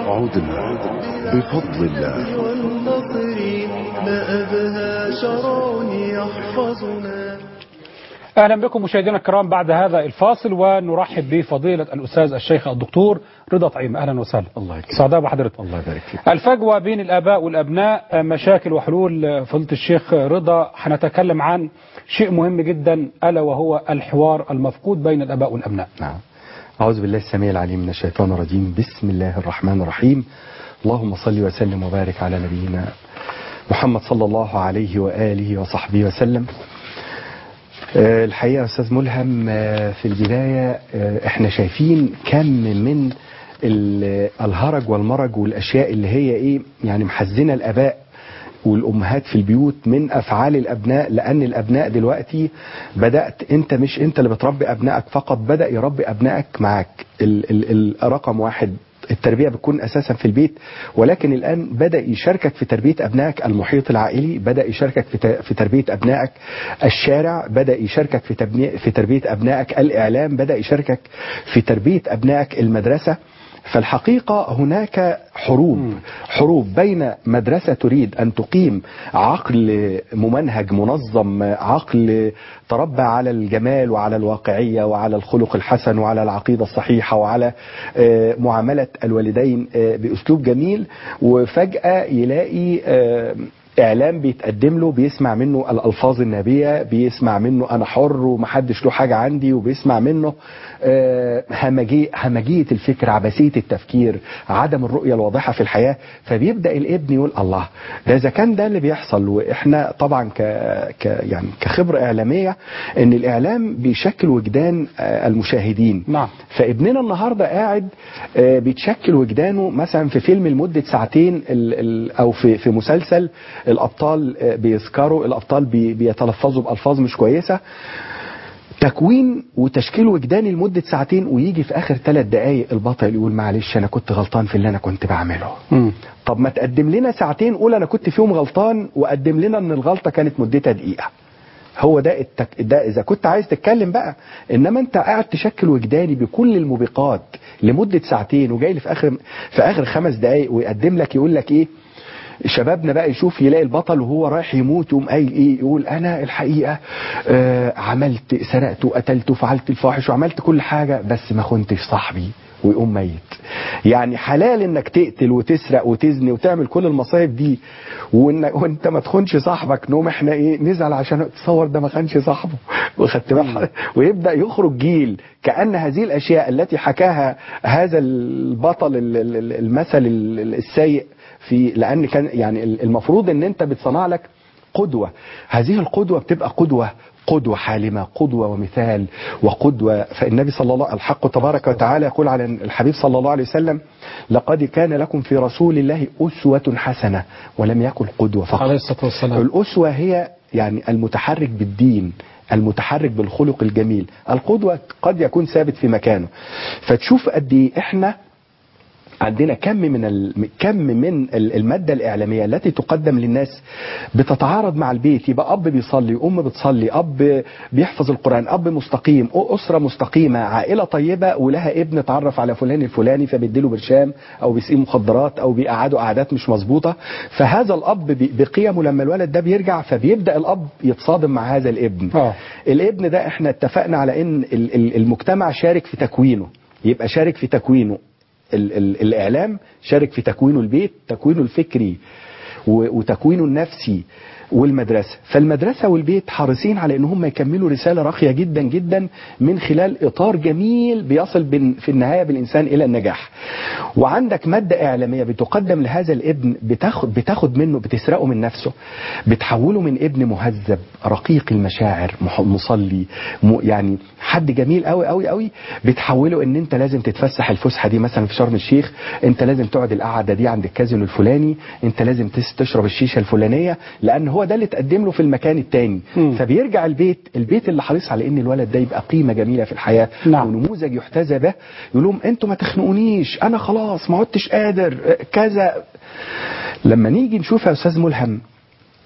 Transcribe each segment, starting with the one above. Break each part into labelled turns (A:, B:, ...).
A: عدنا بفضل الله
B: والنصر ما أبهى شرع يحفظنا
C: اهلا بكم مشاهدينا الكرام بعد هذا الفاصل ونرحب بفضيله الاستاذ الشيخ الدكتور رضا طعيم اهلا وسهلا
A: الله يكرمك
C: سعداء بحضرتك
A: الله يبارك فيك
C: الفجوه بين الاباء والابناء مشاكل وحلول فضيله الشيخ رضا هنتكلم عن شيء مهم جدا الا وهو الحوار المفقود بين الاباء والابناء
D: نعم أعوذ بالله السميع العليم من الشيطان الرجيم بسم الله الرحمن الرحيم اللهم صل وسلم وبارك على نبينا محمد صلى الله عليه وآله وصحبه وسلم آه، الحقيقة يا أستاذ ملهم آه، في البداية آه، احنا شايفين كم من ال- الهرج والمرج والأشياء اللي هي إيه يعني محزنة الآباء والامهات في البيوت من افعال الابناء لان الابناء دلوقتي بدات انت مش انت اللي بتربي ابنائك فقط بدا يربي ابنائك معاك ال ال ال رقم واحد التربيه بتكون اساسا في البيت ولكن الان بدا يشاركك في تربيه ابنائك المحيط العائلي بدا يشاركك في ت- في تربيه ابنائك الشارع بدا يشاركك في تبني في تربيه ابنائك الاعلام بدا يشاركك في تربيه ابنائك المدرسه فالحقيقة هناك حروب حروب بين مدرسة تريد أن تقيم عقل ممنهج منظم عقل تربى على الجمال وعلى الواقعية وعلى الخلق الحسن وعلى العقيدة الصحيحة وعلى آه، معاملة الوالدين آه، بأسلوب جميل وفجأة يلاقي آه، اعلام بيتقدم له بيسمع منه الالفاظ النابيه بيسمع منه انا حر ومحدش له حاجه عندي وبيسمع منه آه، همجيه همجيه الفكر عبثيه التفكير عدم الرؤيه الواضحه في الحياه فبيبدا الابن يقول الله ده اذا كان ده اللي بيحصل واحنا طبعا ك... ك يعني كخبره اعلاميه ان الاعلام بيشكل وجدان آه، المشاهدين
C: نعم.
D: فابننا النهارده قاعد آه، بيتشكل وجدانه مثلا في فيلم لمده ساعتين ال ال او في في مسلسل الابطال آه، بيذكروا الابطال بي بيتلفظوا بالفاظ مش كويسه تكوين وتشكيل وجداني لمده ساعتين ويجي في اخر ثلاث دقائق البطل يقول معلش انا كنت غلطان في اللي انا كنت بعمله
C: مم.
D: طب ما تقدم لنا ساعتين قول انا كنت فيهم غلطان وقدم لنا ان الغلطه كانت مدتها دقيقه هو ده التك... ده اذا كنت عايز تتكلم بقى انما انت قاعد تشكل وجداني بكل الموبقات لمده ساعتين وجاي لي في اخر في اخر خمس دقائق ويقدم لك يقول لك ايه شبابنا بقى يشوف يلاقي البطل وهو رايح يموت يقوم قايل ايه يقول انا الحقيقه آه عملت سرقت وقتلت وفعلت الفاحش وعملت كل حاجه بس ما خنتش صاحبي ويقوم ميت يعني حلال انك تقتل وتسرق وتزني وتعمل كل المصايب دي وإن وانت ما تخونش صاحبك نقوم احنا ايه نزعل عشان تصور ده ما خانش صاحبه وخدت بالك ويبدا يخرج جيل كان هذه الاشياء التي حكاها هذا البطل ال- ال- ال- المثل ال- السيء في لان كان يعني المفروض ان انت بتصنع لك قدوه هذه القدوه بتبقى قدوه قدوة حالمة قدوة ومثال وقدوة فالنبي صلى الله الحق تبارك وتعالى يقول على الحبيب صلى الله عليه وسلم لقد كان لكم في رسول الله أسوة حسنة ولم يكن قدوة فقط
C: عليه الصلاه والسلام
D: الأسوة هي يعني المتحرك بالدين المتحرك بالخلق الجميل القدوة قد يكون ثابت في مكانه فتشوف قد ايه احنا عندنا كم من ال... كم من ال- الماده الاعلاميه التي تقدم للناس بتتعارض مع البيت يبقى اب بيصلي ام بتصلي اب بيحفظ القران اب مستقيم أ- اسره مستقيمه عائله طيبه ولها ابن اتعرف على فلان الفلاني فبيديله برشام او بيسقيه مخدرات او بيقعده قعدات مش مظبوطه فهذا الاب ب- بقيمه لما الولد ده بيرجع فبيبدا الاب يتصادم مع هذا الابن
C: آه.
D: الابن ده احنا اتفقنا على ان ال- ال- المجتمع شارك في تكوينه يبقى شارك في تكوينه ال ال الاعلام شارك في تكوينه البيت تكوينه الفكري و- وتكوينه النفسي والمدرسه فالمدرسه والبيت حريصين على ان هم يكملوا رساله راقيه جدا جدا من خلال اطار جميل بيصل بن- في النهايه بالانسان الى النجاح وعندك ماده اعلاميه بتقدم لهذا الابن بتاخد بتاخد منه بتسرقه من نفسه بتحوله من ابن مهذب رقيق المشاعر مح- مصلي م- يعني حد جميل قوي قوي قوي بتحوله ان انت لازم تتفسح الفسحه دي مثلا في شرم الشيخ انت لازم تقعد القعده دي عند الكازينو الفلاني انت لازم تس- تشرب الشيشه الفلانيه لان هو ده اللي تقدم له في المكان التاني
C: مم.
D: فبيرجع البيت البيت اللي حريص على ان الولد ده يبقى قيمه جميله في الحياه
C: نعم.
D: ونموذج يحتذى به يقول لهم انتوا ما تخنقونيش انا خلاص ما عدتش قادر كذا لما نيجي نشوف يا استاذ ملهم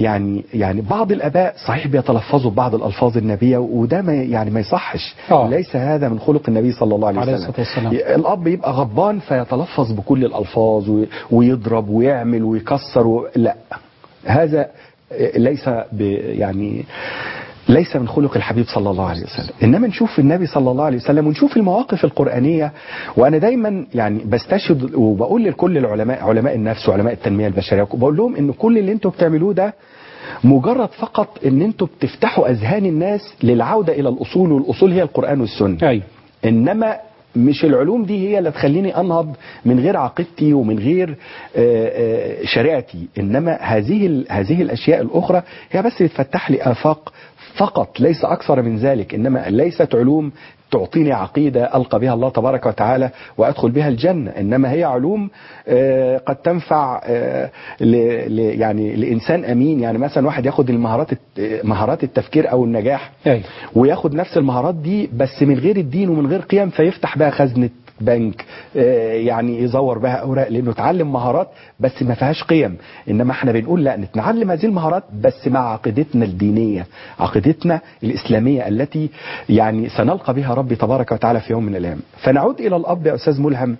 D: يعني يعني بعض الاباء صحيح بيتلفظوا ببعض الالفاظ النبيه وده ما يعني ما يصحش
C: آه.
D: ليس هذا من خلق النبي صلى الله عليه
C: عليه
D: وسلم
C: الصلاة والسلام.
D: الاب يبقى غضبان فيتلفظ بكل الالفاظ و- ويضرب ويعمل ويكسر و... لا هذا ليس ب... يعني ليس من خلق الحبيب صلى الله عليه وسلم انما نشوف النبي صلى الله عليه وسلم ونشوف المواقف القرانيه وانا دايما يعني بستشهد وبقول لكل العلماء علماء النفس وعلماء التنميه البشريه بقول لهم ان كل اللي انتم بتعملوه ده مجرد فقط ان انتم بتفتحوا اذهان الناس للعوده الى الاصول والاصول هي القران والسنه
C: ايوه
D: انما مش العلوم دي هي اللي تخليني انهض من غير عقيدتي ومن غير آه، آه، شريعتي انما هذه ال- هذه الاشياء الاخرى هي بس بتفتح لي افاق فقط ليس اكثر من ذلك انما ليست علوم تعطيني عقيدة ألقى بها الله تبارك وتعالى وأدخل بها الجنة إنما هي علوم آه، قد تنفع آه، ل- ل- يعني لإنسان أمين يعني مثلا واحد ياخد المهارات الت- مهارات التفكير أو النجاح
C: ايوه
D: وياخد نفس المهارات دي بس من غير الدين ومن غير قيم فيفتح بقى خزنة بنك آه، يعني يزور بها اوراق لانه اتعلم مهارات بس ما فيهاش قيم انما احنا بنقول لا نتعلم هذه المهارات بس مع عقيدتنا الدينيه عقيدتنا الاسلاميه التي يعني سنلقى بها ربي تبارك وتعالى في يوم من الايام فنعود الى الاب يا استاذ ملهم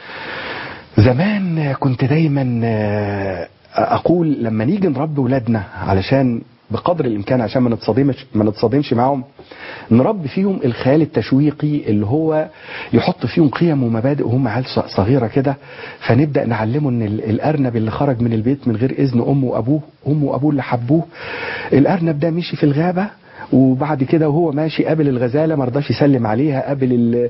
D: زمان كنت دايما آه، اقول لما نيجي نربي ولادنا علشان بقدر الامكان عشان ما نتصادمش ما نتصادمش معاهم نربي فيهم الخيال التشويقي اللي هو يحط فيهم قيم ومبادئ وهم عيال ص- صغيره كده فنبدا نعلمه ان ال- الارنب اللي خرج من البيت من غير اذن امه وابوه امه وابوه اللي حبوه الارنب ده مشي في الغابه وبعد كده وهو ماشي قابل الغزاله ما رضاش يسلم عليها قابل ال-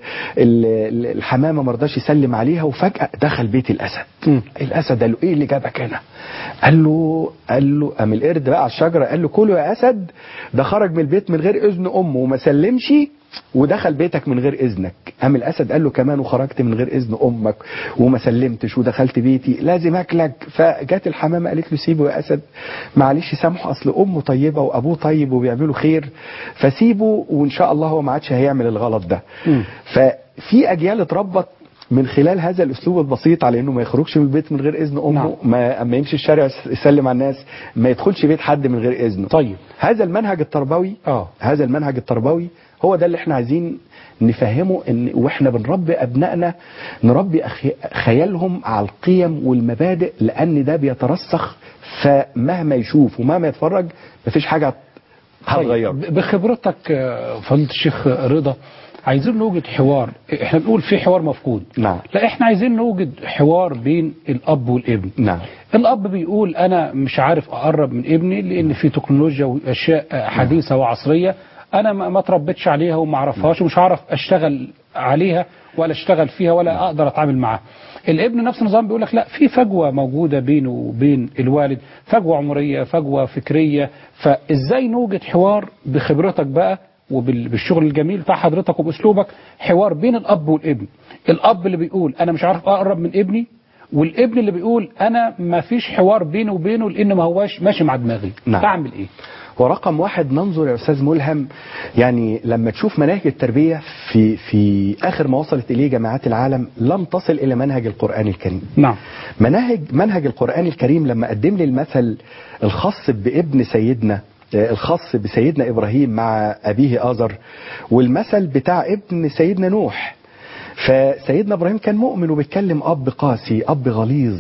D: ال- الحمامه ما رضاش يسلم عليها وفجاه دخل بيت الاسد
C: مم.
D: الاسد قال له ايه اللي جابك هنا قال له قال له قام القرد بقى على الشجره قال له كله يا اسد ده خرج من البيت من غير اذن امه وما سلمش ودخل بيتك من غير اذنك قام الاسد قال له كمان وخرجت من غير اذن امك وما سلمتش ودخلت بيتي لازم اكلك فجت الحمامه قالت له سيبه يا اسد معلش سامحه اصل امه طيبه وابوه طيب وبيعملوا خير فسيبه وان شاء الله هو ما عادش هيعمل الغلط ده
C: مم.
D: ففي اجيال اتربت من خلال هذا الاسلوب البسيط على انه ما يخرجش من البيت من غير اذن امه
C: نعم.
D: ما اما يمشي الشارع يسلم على الناس ما يدخلش بيت حد من غير اذنه
C: طيب
D: هذا المنهج التربوي
C: اه
D: هذا المنهج التربوي هو ده اللي احنا عايزين نفهمه ان واحنا بنربي ابنائنا نربي أخي- خيالهم على القيم والمبادئ لان ده بيترسخ فمهما يشوف ومهما يتفرج مفيش حاجه هتغير
C: طيب بخبرتك آه، فضيله الشيخ رضا عايزين نوجد حوار احنا بنقول في حوار مفقود
D: نعم
C: لا احنا عايزين نوجد حوار بين الاب والابن
D: نعم
C: الاب بيقول انا مش عارف اقرب من ابني لان في تكنولوجيا واشياء آه، حديثه وعصريه انا ما ما اتربيتش عليها وما اعرفهاش ومش هعرف اشتغل عليها ولا اشتغل فيها ولا اقدر اتعامل معاها الابن نفس النظام بيقول لك لا في فجوه موجوده بينه وبين الوالد فجوه عمريه فجوه فكريه فازاي نوجد حوار بخبرتك بقى وبالشغل الجميل بتاع حضرتك وباسلوبك حوار بين الاب والابن الاب اللي بيقول انا مش عارف اقرب من ابني والابن اللي بيقول انا ما فيش حوار بيني وبينه لان ما هواش ماشي مع دماغي
D: نعم.
C: اعمل ايه
D: ورقم واحد ننظر يا استاذ ملهم يعني لما تشوف مناهج التربيه في في اخر ما وصلت اليه جامعات العالم لم تصل الى منهج القران الكريم
C: نعم
D: مناهج منهج القرآن الكريم لما قدم لي المثل الخاص بابن سيدنا آه، الخاص بسيدنا إبراهيم مع أبيه آزر والمثل بتاع ابن سيدنا نوح فسيدنا إبراهيم كان مؤمن وبيتكلم أب قاسي أب غليظ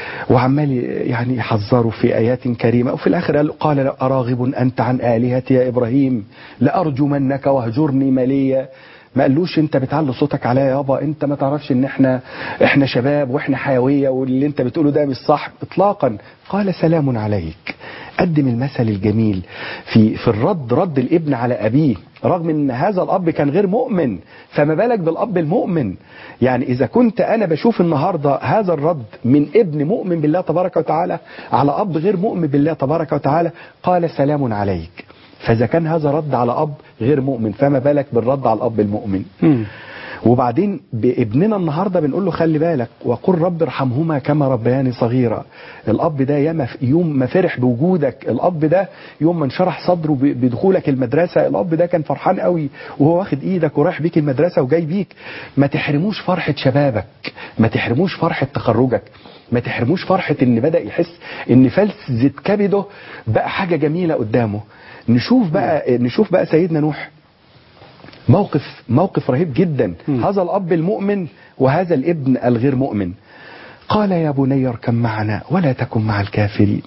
D: وعمال يعني يحذره في آيات كريمة وفي الآخر قال قال أراغب أنت عن آلهتي يا إبراهيم لأرجمنك واهجرني مليا ما قالوش انت بتعلي صوتك عليا يابا انت ما تعرفش ان احنا احنا شباب واحنا حيويه واللي انت بتقوله ده مش صح اطلاقا قال سلام عليك قدم المثل الجميل في في الرد رد الابن على ابيه رغم ان هذا الاب كان غير مؤمن فما بالك بالاب المؤمن يعني اذا كنت انا بشوف النهارده هذا الرد من ابن مؤمن بالله تبارك وتعالى على اب غير مؤمن بالله تبارك وتعالى قال سلام عليك فاذا كان هذا رد على اب غير مؤمن فما بالك بالرد على الاب المؤمن
C: مم.
D: وبعدين بابننا النهارده بنقول له خلي بالك وقل رب ارحمهما كما ربياني صغيرا الاب ده ياما في- يوم ما فرح بوجودك الاب ده يوم ما انشرح صدره ب- بدخولك المدرسه الاب ده كان فرحان قوي وهو واخد ايدك ورايح بيك المدرسه وجاي بيك ما تحرموش فرحه شبابك ما تحرموش فرحه تخرجك ما تحرموش فرحة ان بدأ يحس ان فلسة كبده بقى حاجة جميلة قدامه نشوف بقى نشوف بقى سيدنا نوح موقف موقف رهيب جدا
C: مم.
D: هذا الأب المؤمن وهذا الابن الغير مؤمن قال يا بني اركب معنا ولا تكن مع الكافرين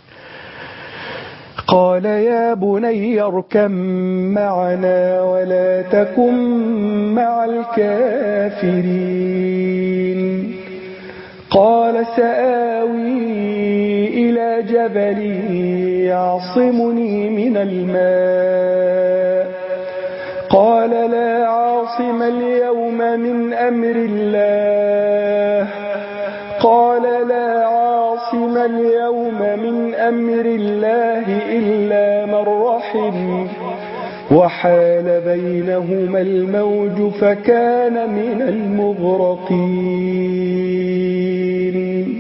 D: قال يا بني اركب معنا ولا تكن مع الكافرين قال سآوي إلى جبل يعصمني من الماء قال لا عاصم اليوم من أمر الله قال لا عاصم اليوم من أمر الله إلا من رحم وحال بينهما الموج فكان من المغرقين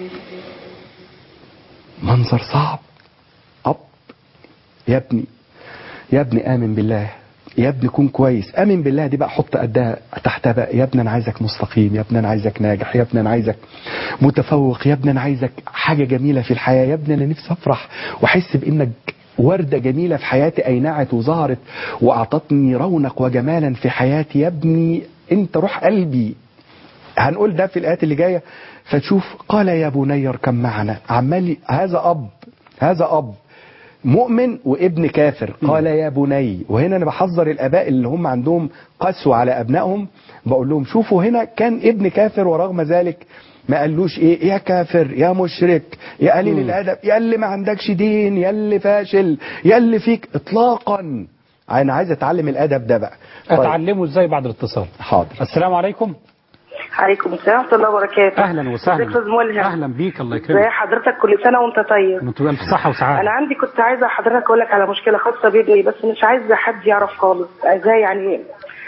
D: منظر صعب أب يا ابني يا ابني آمن بالله يا ابني كون كويس آمن بالله دي بقى حط قدها تحتها بقى يا ابني أنا عايزك مستقيم يا ابني أنا عايزك ناجح يا ابني أنا عايزك متفوق يا ابني أنا عايزك حاجة جميلة في الحياة يا ابني أنا نفسي أفرح وأحس بإنك وردة جميلة في حياتي أينعت وظهرت وأعطتني رونق وجمالا في حياتي يا ابني أنت روح قلبي هنقول ده في الآيات اللي جاية فتشوف قال يا بني اركب معنا عمال هذا أب هذا أب مؤمن وابن كافر قال يا بني وهنا انا بحذر الاباء اللي هم عندهم قسوة على ابنائهم بقول لهم شوفوا هنا كان ابن كافر ورغم ذلك ما قالوش ايه يا كافر يا مشرك يا قليل الادب يا اللي ما عندكش دين يا اللي فاشل يا اللي فيك اطلاقا انا عايز اتعلم الادب ده بقى طيب،
C: اتعلمه ازاي بعد الاتصال
D: حاضر
C: السلام عليكم
E: عليكم السلام ورحمة الله وبركاته
C: اهلا وسهلا
E: ازيك يا أستاذ ملهم
C: اهلا بيك الله
E: ازي
C: يكرمك
E: حضرتك كل سنة وانت طيب
C: انتوا الف صحه
E: انا
C: وسعاده
E: عندي كنت عايزة حضرتك اقول لك على مشكلة خاصة بابني بس مش عايزة حد يعرف خالص عايزاه يعني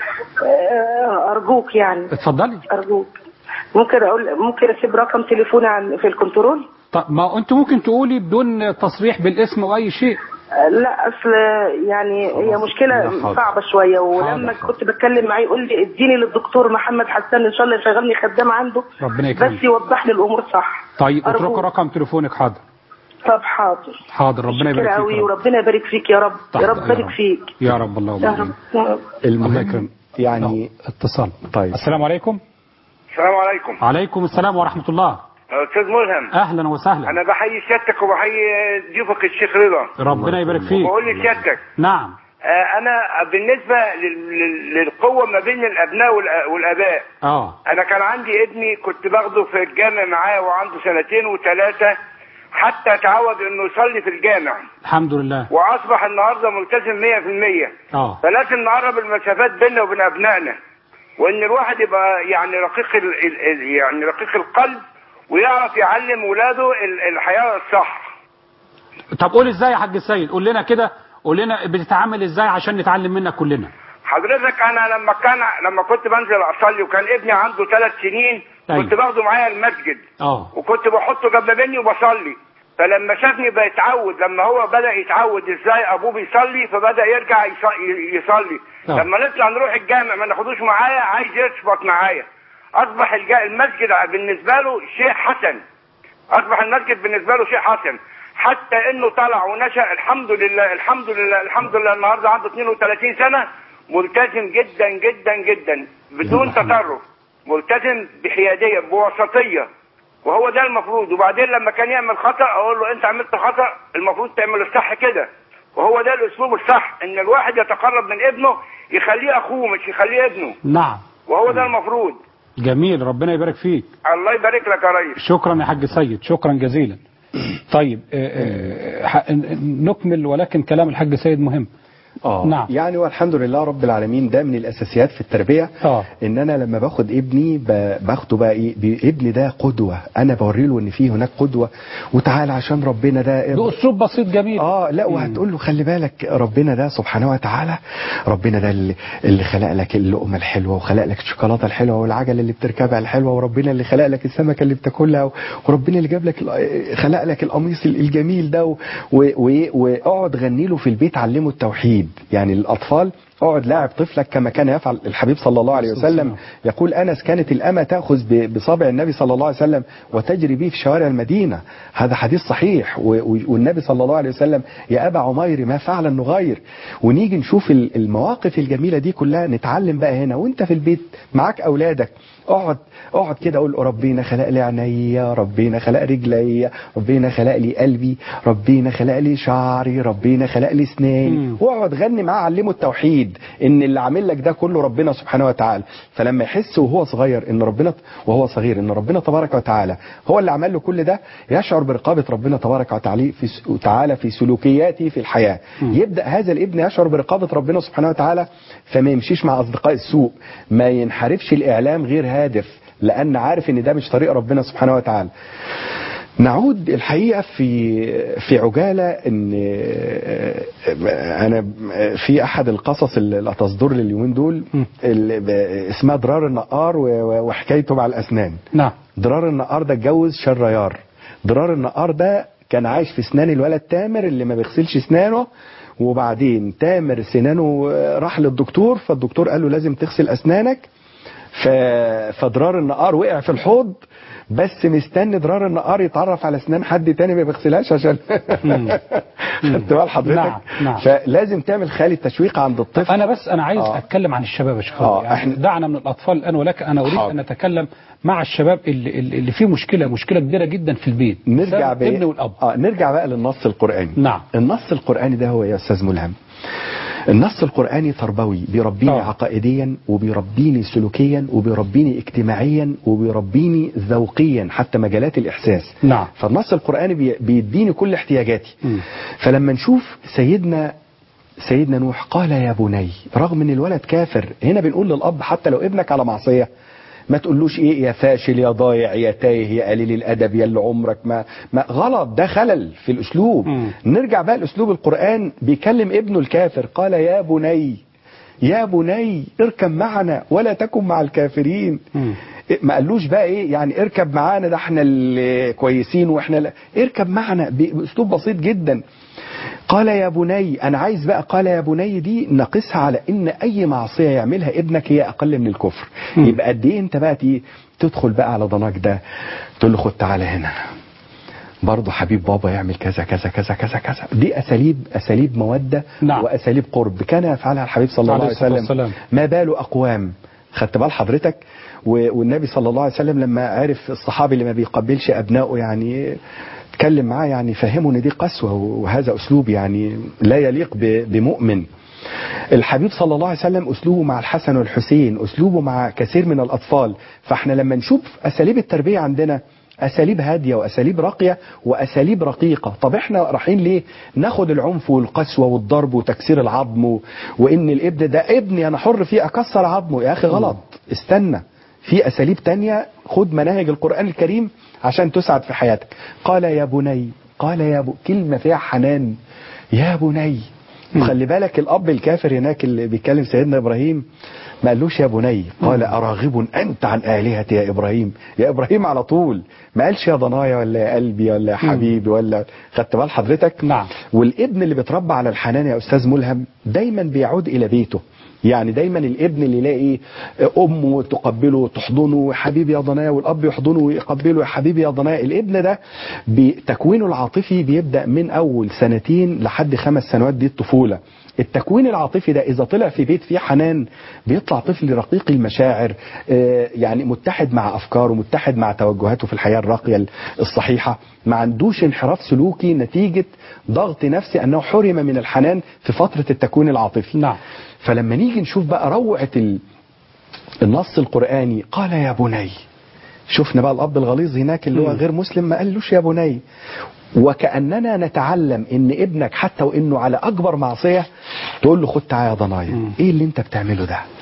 E: آه، ارجوك يعني
C: اتفضلي
E: ارجوك ممكن اقول ممكن اسيب رقم تليفوني عن في الكنترول
C: طب ما انت ممكن تقولي بدون تصريح بالاسم او اي شيء
E: آه، لا اصل يعني هي مشكلة
D: لا، حاضر.
E: صعبة شوية ولما
C: حاضر.
E: كنت بتكلم معاه يقول لي اديني للدكتور محمد حسان ان شاء الله يشغلني خدام عنده
C: ربنا يكرمك
E: بس يوضح لي الامور صح
C: طيب
E: أرجوك.
C: اتركوا رقم تليفونك حاضر
E: طب حاضر
C: حاضر ربنا
E: شكرا
C: يبارك فيك
E: قوي
C: يا رب.
E: وربنا يبارك فيك يا رب
C: تحت
E: يا رب
C: يا
E: بارك
C: رب.
E: فيك
C: يا رب اللهم
E: يا رب
C: امين
E: يا رب.
C: الله
D: المهم
C: يكرم
D: يعني
C: اتصال
D: طيب
C: السلام عليكم
F: السلام عليكم
C: عليكم السلام ورحمه الله
F: استاذ ملهم
C: اهلا وسهلا
F: انا بحيي سيادتك وبحيي ضيوفك الشيخ رضا
C: ربنا يبارك فيك
F: وبقول لسيادتك
C: نعم
F: آه، انا بالنسبه لل- لل- للقوه ما بين الابناء والأ- والاباء
C: اه
F: انا كان عندي ابني كنت باخده في الجامع معاه وعنده سنتين وثلاثه حتى تعود انه يصلي في الجامع
C: الحمد لله
F: واصبح النهارده ملتزم 100%
C: اه
F: فلازم نقرب المسافات بيننا وبين ابنائنا وان الواحد يبقى يعني رقيق ال ال- ال- يعني رقيق القلب ويعرف يعلم ولاده ال- الحياه الصح
C: طب قول ازاي يا حاج السيد قول لنا كده قول لنا بتتعامل ازاي عشان نتعلم منك كلنا
F: حضرتك انا لما كان لما كنت بنزل اصلي وكان ابني عنده ثلاث سنين
C: أيوة.
F: كنت باخده معايا المسجد
C: اه
F: وكنت بحطه جنب مني وبصلي فلما شافني بيتعود لما هو بدا يتعود ازاي ابوه بيصلي فبدا يرجع يص- يصلي
C: آه.
F: لما نطلع نروح الجامع ما ناخدوش معايا عايز يثبت معايا اصبح الج- المسجد بالنسبه له شيء حسن اصبح المسجد بالنسبه له شيء حسن حتى انه طلع ونشا الحمد لله الحمد لله الحمد لله النهارده عنده 32 سنه ملتزم جدا جدا جدا بدون تطرف ملتزم بحياديه بوسطيه وهو ده المفروض وبعدين لما كان يعمل خطا اقول له انت عملت خطا المفروض تعمل الصح كده وهو ده الاسلوب الصح ان الواحد يتقرب من ابنه يخليه اخوه مش يخليه ابنه
C: نعم
F: وهو ده المفروض
C: جميل ربنا يبارك فيك
F: الله يبارك لك يا ريس
C: شكرا يا حاج سيد شكرا جزيلا طيب آه، آه، ح- نكمل ولكن كلام الحاج سيد مهم
D: اه
C: نعم.
D: يعني والحمد لله رب العالمين ده من الاساسيات في التربيه
C: اه
D: ان انا لما باخد ابني ب- باخده بقى ايه ب- ابني ده قدوه انا بوري له ان في هناك قدوه وتعالى عشان ربنا ده
C: باسلوب بسيط جميل
D: اه لا وهتقول له خلي بالك ربنا ده سبحانه وتعالى ربنا ده اللي, اللي خلق لك اللقمه الحلوه وخلق لك الشوكولاته الحلوه والعجله اللي بتركبها الحلوه وربنا اللي خلق لك السمكه اللي بتاكلها وربنا اللي جاب لك ال- خلق لك القميص الجميل ده و- و- و- واقعد غني له في البيت علمه التوحيد يعني الاطفال اقعد لاعب طفلك كما كان يفعل الحبيب صلى الله عليه وسلم يقول انس كانت الامه تاخذ ب- بصابع النبي صلى الله عليه وسلم وتجري به في شوارع المدينه هذا حديث صحيح و- و- والنبي صلى الله عليه وسلم يا ابا عمير ما فعل النغير ونيجي نشوف ال- المواقف الجميله دي كلها نتعلم بقى هنا وانت في البيت معاك اولادك اقعد اقعد كده قول ربنا خلق لي عينيا ربنا خلق رجليا ربنا خلق لي قلبي ربنا خلق لي شعري ربنا خلق لي اسناني واقعد غني معاه علمه التوحيد ان اللي عامل لك ده كله ربنا سبحانه وتعالى فلما يحس وهو صغير ان ربنا وهو صغير ان ربنا تبارك وتعالى هو اللي عمل له كل ده يشعر برقابه ربنا تبارك وتعالى في س- وتعالى في سلوكياته في الحياه يبدا هذا الابن يشعر برقابه ربنا سبحانه وتعالى فما يمشيش مع اصدقاء السوء ما ينحرفش الاعلام غير هادف لان عارف ان ده مش طريق ربنا سبحانه وتعالى نعود الحقيقه في في عجاله ان انا في احد القصص اللي تصدر لي اليومين دول اللي اسمها ضرار النقار و- وحكايته مع الاسنان
C: نعم
D: ضرار النقار ده اتجوز شريار ضرار النقار ده كان عايش في اسنان الولد تامر اللي ما بيغسلش اسنانه وبعدين تامر سنانه راح للدكتور فالدكتور قال له لازم تغسل اسنانك ف... فضرار النقار وقع في الحوض بس مستني ضرار النقار يتعرف على اسنان حد تاني ما بيغسلهاش عشان خدت بال حضرتك
C: نعم، نعم.
D: فلازم تعمل خالي تشويق عند الطفل
C: انا بس انا عايز
D: آه.
C: اتكلم عن الشباب يا شيخ
D: آه،
C: يعني
D: إحنا-
C: دعنا من الاطفال الان ولكن انا اريد
D: حاضر.
C: ان اتكلم مع الشباب اللي, اللي اللي فيه مشكله مشكله كبيره جدا في البيت
D: نرجع
C: بسبب الابن والاب
D: اه نرجع بقى للنص القرآني
C: نعم.
D: النص القرآني ده هو يا استاذ ملهم النص القرآني تربوي بيربيني
C: آه.
D: عقائديا وبيربيني سلوكيا وبيربيني اجتماعيا وبيربيني ذوقيا حتى مجالات الإحساس
C: نعم.
D: فالنص القرآني بي- بيديني كل احتياجاتي
C: مم.
D: فلما نشوف سيدنا سيدنا نوح قال يا بني رغم ان الولد كافر هنا بنقول للاب حتى لو ابنك على معصيه ما تقولوش ايه يا فاشل يا ضايع يا تايه يا قليل الادب يا اللي عمرك ما, ما غلط ده خلل في الاسلوب
C: مم.
D: نرجع بقى لاسلوب القران بيكلم ابنه الكافر قال يا بني يا بني اركب معنا ولا تكن مع الكافرين
C: مم.
D: إيه، ما قالوش بقى ايه يعني اركب معانا ده احنا اللي كويسين واحنا لا اركب معنا ب- باسلوب بسيط جدا قال يا بني انا عايز بقى قال يا بني دي نقصها على ان اي معصيه يعملها ابنك هي اقل من الكفر
C: مم.
D: يبقى قد ايه انت بقى تي- تدخل بقى على ضناك ده تقول له خد تعالى هنا برضه حبيب بابا يعمل كذا كذا كذا كذا كذا دي اساليب اساليب موده
C: نعم.
D: واساليب قرب كان يفعلها الحبيب صلى الله
C: عليه
D: عليه
C: الصلاة
D: وسلم
C: والسلام.
D: ما بال اقوام خدت بال حضرتك و- والنبي صلى الله عليه وسلم لما عرف الصحابي اللي ما بيقبلش ابنائه يعني اتكلم معاه يعني فهمه ان دي قسوه وهذا اسلوب يعني لا يليق ب- بمؤمن الحبيب صلى الله عليه وسلم اسلوبه مع الحسن والحسين اسلوبه مع كثير من الاطفال فاحنا لما نشوف اساليب التربيه عندنا اساليب هاديه واساليب راقيه واساليب رقيقه طب احنا رايحين ليه ناخد العنف والقسوه والضرب وتكسير العظم و... وان الابن ده ابني انا حر فيه اكسر عظمه يا اخي غلط استنى في اساليب تانية خد مناهج القران الكريم عشان تسعد في حياتك قال يا بني قال يا ب... كلمه فيها حنان يا بني وخلي بالك الاب الكافر هناك اللي بيتكلم سيدنا ابراهيم ما قالوش يا بني قال اراغب انت عن الهتي يا ابراهيم يا ابراهيم على طول ما قالش يا ضنايا ولا يا قلبي ولا يا حبيبي ولا خدت بال حضرتك
C: نعم.
D: والابن اللي بيتربى على الحنان يا استاذ ملهم دايما بيعود الى بيته يعني دايما الابن اللي يلاقي امه تقبله تحضنه حبيبي يا ضنايا والاب يحضنه ويقبله يا حبيبي يا ضنايا الابن ده بتكوينه العاطفي بيبدا من اول سنتين لحد خمس سنوات دي الطفوله التكوين العاطفي ده اذا طلع في بيت فيه حنان بيطلع طفل رقيق المشاعر آه، يعني متحد مع افكاره متحد مع توجهاته في الحياه الراقيه الصحيحه ما عندوش انحراف سلوكي نتيجه ضغط نفسي انه حرم من الحنان في فتره التكوين العاطفي
C: نعم.
D: فلما نيجي نشوف بقى روعه ال- النص القراني قال يا بني شفنا بقى الاب الغليظ هناك اللي هو غير مسلم ما قالوش يا بني وكاننا نتعلم ان ابنك حتى وانه على اكبر معصيه تقول له خد تعالى يا ضنايا ايه اللي انت بتعمله ده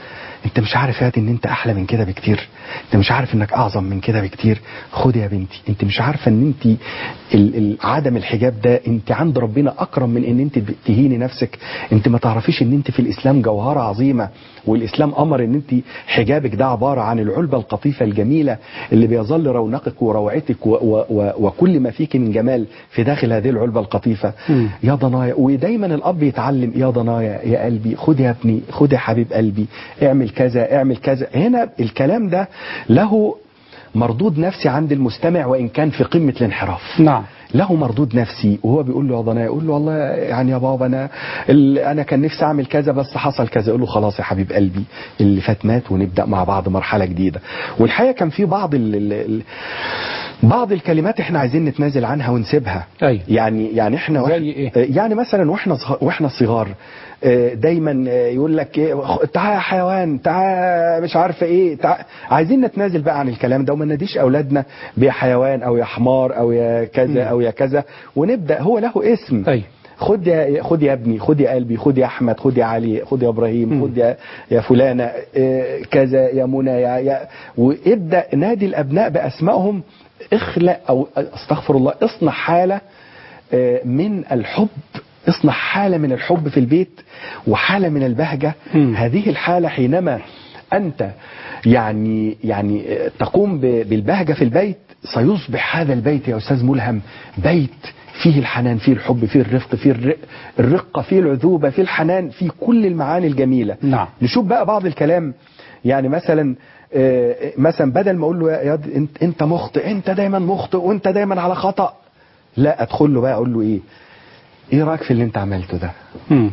D: انت مش عارف يا ان انت احلى من كده بكتير انت مش عارف انك اعظم من كده بكتير خد يا بنتي انت مش عارفه ان انت ال- ال- عدم الحجاب ده انت عند ربنا اكرم من ان انت تهيني نفسك انت ما تعرفيش ان انت في الاسلام جوهره عظيمه والاسلام امر ان انت حجابك ده عباره عن العلبه القطيفه الجميله اللي بيظل رونقك وروعتك و و و وكل ما فيك من جمال في داخل هذه العلبه القطيفه
C: مم.
D: يا ضنايا ودايما الاب يتعلم يا ضنايا يا قلبي خد يا ابني خد يا حبيب قلبي اعمل كذا اعمل كذا هنا الكلام ده له مردود نفسي عند المستمع وان كان في قمه الانحراف
C: نعم
D: له مردود نفسي وهو بيقول له يا ضنايا يقول له والله يعني يا بابا انا ال- انا كان نفسي اعمل كذا بس حصل كذا يقول له خلاص يا حبيب قلبي اللي فات مات ونبدا مع بعض مرحله جديده والحقيقه كان في بعض ال ال ال بعض الكلمات احنا عايزين نتنازل عنها ونسيبها
C: أيوة.
D: يعني يعني احنا
C: زي
D: واحد-
C: إيه؟
D: يعني مثلا واحنا صغ- واحنا صغار آه، دايما آه، يقول لك إيه، خ- تعال يا حيوان تعال مش عارفه ايه تعال عايزين نتنازل بقى عن الكلام ده وما نناديش اولادنا بيا حيوان او يا حمار او يا كذا او يا كذا ونبدا هو له اسم
C: أيوة.
D: خد يا خد يا ابني خد يا قلبي خد يا احمد خد يا علي خد يا ابراهيم
C: مم.
D: خد يا يا فلانه آه، كذا يا منى يا, يا وابدا نادي الابناء باسمائهم اخلق او استغفر الله اصنع حاله آه، من الحب اصنع حاله من الحب في البيت وحاله من البهجه
C: مم.
D: هذه الحاله حينما انت يعني يعني آه، تقوم ب- بالبهجه في البيت سيصبح هذا البيت يا استاذ ملهم بيت فيه الحنان فيه الحب فيه الرفق فيه الرق الرقه فيه العذوبه فيه الحنان فيه كل المعاني الجميله
C: نعم.
D: نشوف بقى بعض الكلام يعني مثلا آه، مثلا بدل ما اقول له يا ياد انت انت مخطئ انت دايما مخطئ وانت دايما على خطا لا ادخل له بقى اقول له ايه ايه رايك في اللي انت عملته ده
C: مم.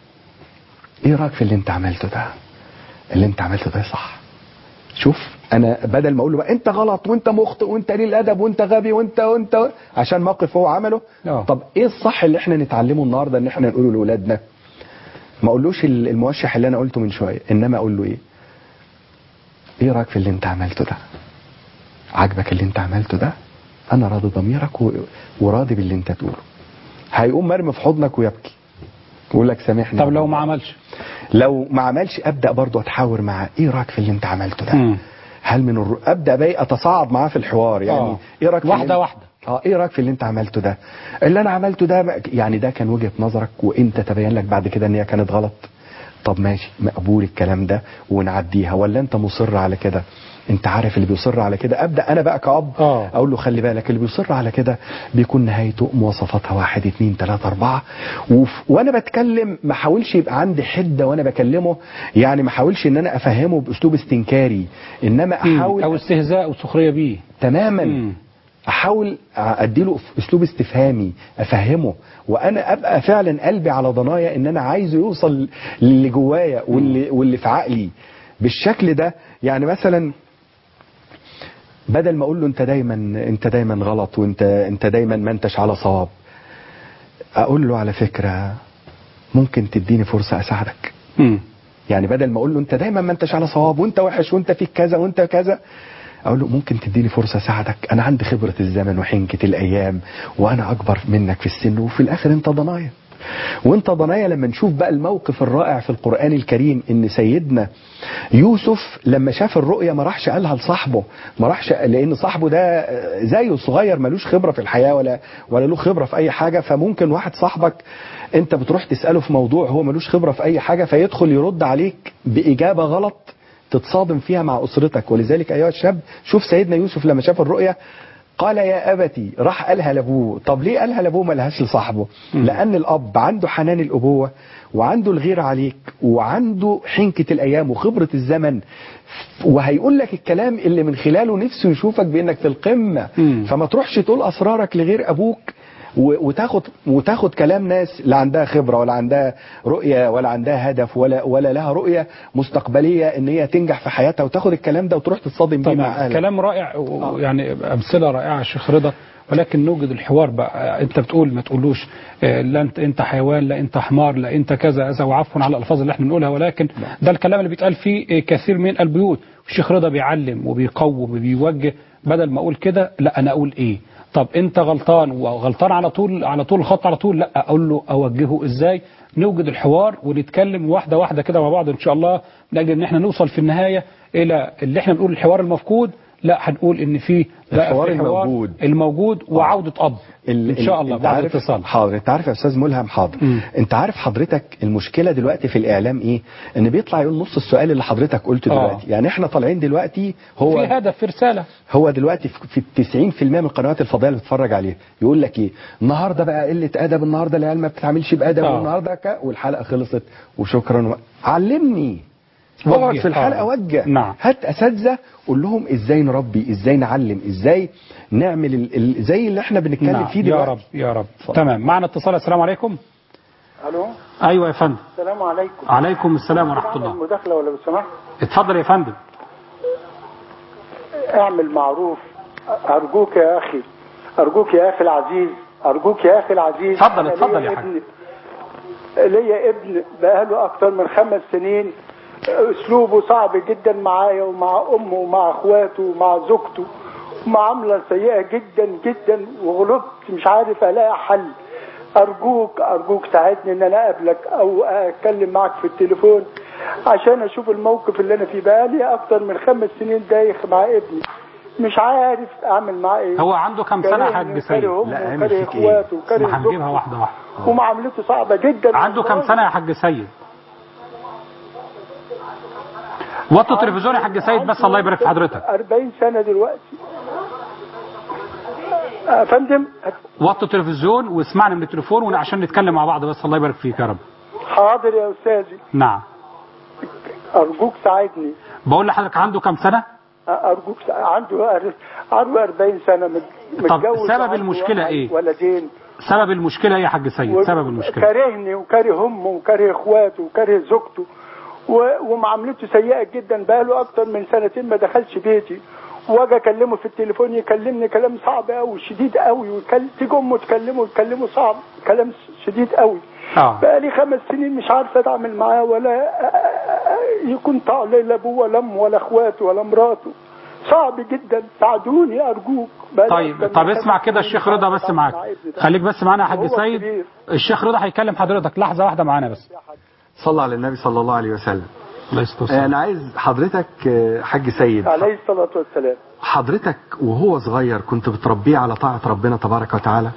D: ايه رايك في اللي انت عملته ده اللي انت عملته ده صح شوف انا بدل ما اقول له بقى انت غلط وانت مخطئ وانت قليل الادب وانت غبي وانت وانت عشان موقف هو عمله
C: آه.
D: طب ايه الصح اللي احنا نتعلمه النهارده ان احنا نقوله لاولادنا ما اقولوش ال- الموشح اللي انا قلته من شويه انما اقول له ايه ايه رايك في اللي انت عملته ده عاجبك اللي انت عملته ده انا راضي ضميرك و... وراضي باللي انت تقوله هيقوم مرمي في حضنك ويبكي يقول لك سامحني
C: طب لو ما عملش
D: لو ما عملش ابدا برضه اتحاور معاه ايه رايك في اللي انت عملته ده
C: مم.
D: هل من الر... ابدا بقى اتصاعد معاه في الحوار يعني
C: آه.
D: ايه رايك في
C: واحدة
D: اللي...
C: واحدة.
D: اه ايه رايك في اللي انت عملته ده اللي انا عملته ده بقى- يعني ده كان وجهه نظرك وانت تبين لك بعد كده ان هي كانت غلط طب ماشي مقبول الكلام ده ونعديها ولا انت مصر على كده انت عارف اللي بيصر على كده ابدا انا بقى كاب
C: آه.
D: اقول له خلي بالك اللي بيصر على كده بيكون نهايته مواصفاتها واحد اتنين تلاته اربعه وف... وانا بتكلم ما حاولش يبقى عندي حده وانا بكلمه يعني ما حاولش ان انا افهمه باسلوب استنكاري انما
C: مم.
D: احاول
C: او استهزاء وسخريه بيه
D: تماما
C: مم.
D: احاول اديله اسلوب استفهامي افهمه وانا ابقى فعلا قلبي على ضنايا ان انا عايزه يوصل للي جوايا واللي واللي في عقلي بالشكل ده يعني مثلا بدل ما اقول له انت دايما انت دايما غلط وانت انت دايما ما انتش على صواب اقول له على فكره ممكن تديني فرصه اساعدك
C: مم.
D: يعني بدل ما اقول له انت دايما ما انتش على صواب وانت وحش وانت فيك كذا وانت كذا اقول له ممكن تديني فرصه اساعدك انا عندي خبره الزمن وحنكه الايام وانا اكبر منك في السن وفي الاخر انت ضنايا وانت ضنايا لما نشوف بقى الموقف الرائع في القران الكريم ان سيدنا يوسف لما شاف الرؤيا ما راحش قالها لصاحبه ما راحش لان صاحبه ده زيه صغير ملوش خبره في الحياه ولا ولا له خبره في اي حاجه فممكن واحد صاحبك انت بتروح تساله في موضوع هو ملوش خبره في اي حاجه فيدخل يرد عليك باجابه غلط تتصادم فيها مع اسرتك ولذلك ايها الشاب شوف سيدنا يوسف لما شاف الرؤيا قال يا ابتي راح قالها لابوه طب ليه قالها لابوه ما لهاش لصاحبه لان الاب عنده حنان الابوه وعنده الغيره عليك وعنده حنكه الايام وخبره الزمن وهيقول لك الكلام اللي من خلاله نفسه يشوفك بانك في القمه
C: مم.
D: فما تروحش تقول اسرارك لغير ابوك و- وتاخد وتاخد كلام ناس لا عندها خبره ولا عندها رؤيه ولا عندها هدف ولا ولا لها رؤيه مستقبليه ان هي تنجح في حياتها وتاخد الكلام ده وتروح تتصادم بيه مع
C: طبعا
D: اهلك
C: كلام رائع ويعني امثله رائعه يا شيخ رضا ولكن نوجد الحوار بقى انت بتقول ما تقولوش آه، لا انت انت حيوان لا انت حمار لا انت كذا كذا وعفوا على الالفاظ اللي احنا بنقولها ولكن ده الكلام اللي بيتقال فيه آه، كثير من البيوت الشيخ رضا بيعلم وبيقوم وبيوجه بدل ما اقول كده لا انا اقول ايه طب انت غلطان وغلطان على طول على طول الخط على طول لا اقول له اوجهه ازاي نوجد الحوار ونتكلم واحده واحده كده مع بعض ان شاء الله من اجل ان احنا نوصل في النهايه الى اللي احنا بنقول الحوار المفقود لا هنقول ان في بقى
D: الحوار
C: في
D: الموجود.
C: الموجود وعوده اب
D: ال-
C: ان شاء
D: ال-
C: الله
D: انت
C: بعد
D: عارف
C: اتصال
D: حاضر انت عارف يا استاذ ملهم حاضر
C: مم.
D: انت عارف حضرتك المشكله دلوقتي في الاعلام ايه ان بيطلع يقول نص السؤال اللي حضرتك قلته
C: آه.
D: دلوقتي يعني احنا طالعين دلوقتي هو
C: في هدف في رساله
D: هو دلوقتي في في 90% من القنوات الفضائيه اللي بتتفرج عليها يقول لك ايه النهارده بقى قله ادب النهارده العيال ما بتتعاملش بادب
C: آه.
D: والنهارده ك... والحلقه خلصت وشكرا و... علمني
C: وجه.
D: اقعد في الحلقه
C: آه.
D: وجه
C: نعم.
D: هات اساتذه قول لهم ازاي نربي ازاي نعلم ازاي نعمل ال... ال... زي اللي احنا بنتكلم
C: نعم
D: فيه
C: يا
D: دلوقتي
C: رب يا رب تمام معنا اتصال السلام عليكم
G: الو
C: ايوه يا فندم
G: السلام عليكم
C: عليكم السلام ورحمه
G: اعمل
C: الله
G: مداخله ولا لو سمحت
C: اتفضل يا فندم
G: اعمل معروف ارجوك يا اخي ارجوك يا اخي العزيز ارجوك يا اخي العزيز
C: اتفضل،
G: أنا
C: اتفضل
G: ليا
C: يا حاج.
G: ابن ليا ابن بقاله اكتر من خمس سنين اسلوبه صعب جدا معايا ومع امه ومع اخواته ومع زوجته معاملة سيئة جدا جدا وغلبت مش عارف الاقي حل ارجوك ارجوك ساعدني ان انا اقابلك او اتكلم معك في التليفون عشان اشوف الموقف اللي انا فيه بقالي اكتر من خمس سنين دايخ مع ابني مش عارف اعمل معاه ايه
C: هو عنده كام سنه يا حاج
G: كارهني
C: سيد
G: وكاره أمه
D: لا، اعمل
G: وكاره
D: فيك إيه؟
G: اخواته وكاره
C: ما هنجيبها
G: زوجته
C: واحده واحده
G: ومعاملته صعبة جدا
C: عنده كام سنه يا حاج سيد وطوا التلفزيون يا حاج سيد بس الله يبارك في حضرتك
G: 40 سنة دلوقتي يا فندم
C: وطوا التلفزيون واسمعنا من التليفون عشان نتكلم مع بعض بس الله يبارك فيك يا رب
G: حاضر يا استاذي
C: نعم
G: ارجوك ساعدني
C: بقول لحضرتك عنده كام سنه
G: ارجوك سا... عنده أر- عنده 40 سنة مت-
C: طب
G: متجوز
C: سبب
G: وعنده
C: المشكلة
G: ولد-
C: إيه؟
G: ولدين
C: سبب المشكله ايه يا حاج سيد سبب المشكله
G: كارهني وكاره امه وكاره اخواته وكاره زوجته و... ومعاملته سيئه جدا بقاله اكتر من سنتين ما دخلش بيتي واجي اكلمه في التليفون يكلمني كلام صعب قوي شديد قوي ويكلم تيجي امه تكلمه يكلمه صعب كلام شديد قوي
C: اه
G: بقالي خمس سنين مش عارف اتعامل معاه ولا يكون طالع لا ابوه ولا امه ولا اخواته ولا مراته صعب جدا ساعدوني ارجوك بقالي
C: طيب
G: أكتر
C: طب
G: من
C: اسمع
G: خمس
C: كده
G: سنين
C: الشيخ
G: مش
C: رضا
G: عارف
C: بس
G: أتعامل
C: معاك
G: مع ابني ده.
C: خليك بس معانا يا حاج
G: وهو
C: سيد
G: كبير.
C: الشيخ رضا هيكلم حضرتك لحظه واحده معانا بس
D: صلى على النبي صلى الله عليه وسلم
C: الله يستر والسلام.
D: انا عايز حضرتك آه، حاج سيد
G: عليه الصلاه والسلام
D: حضرتك وهو صغير كنت بتربيه على طاعة ربنا تبارك وتعالى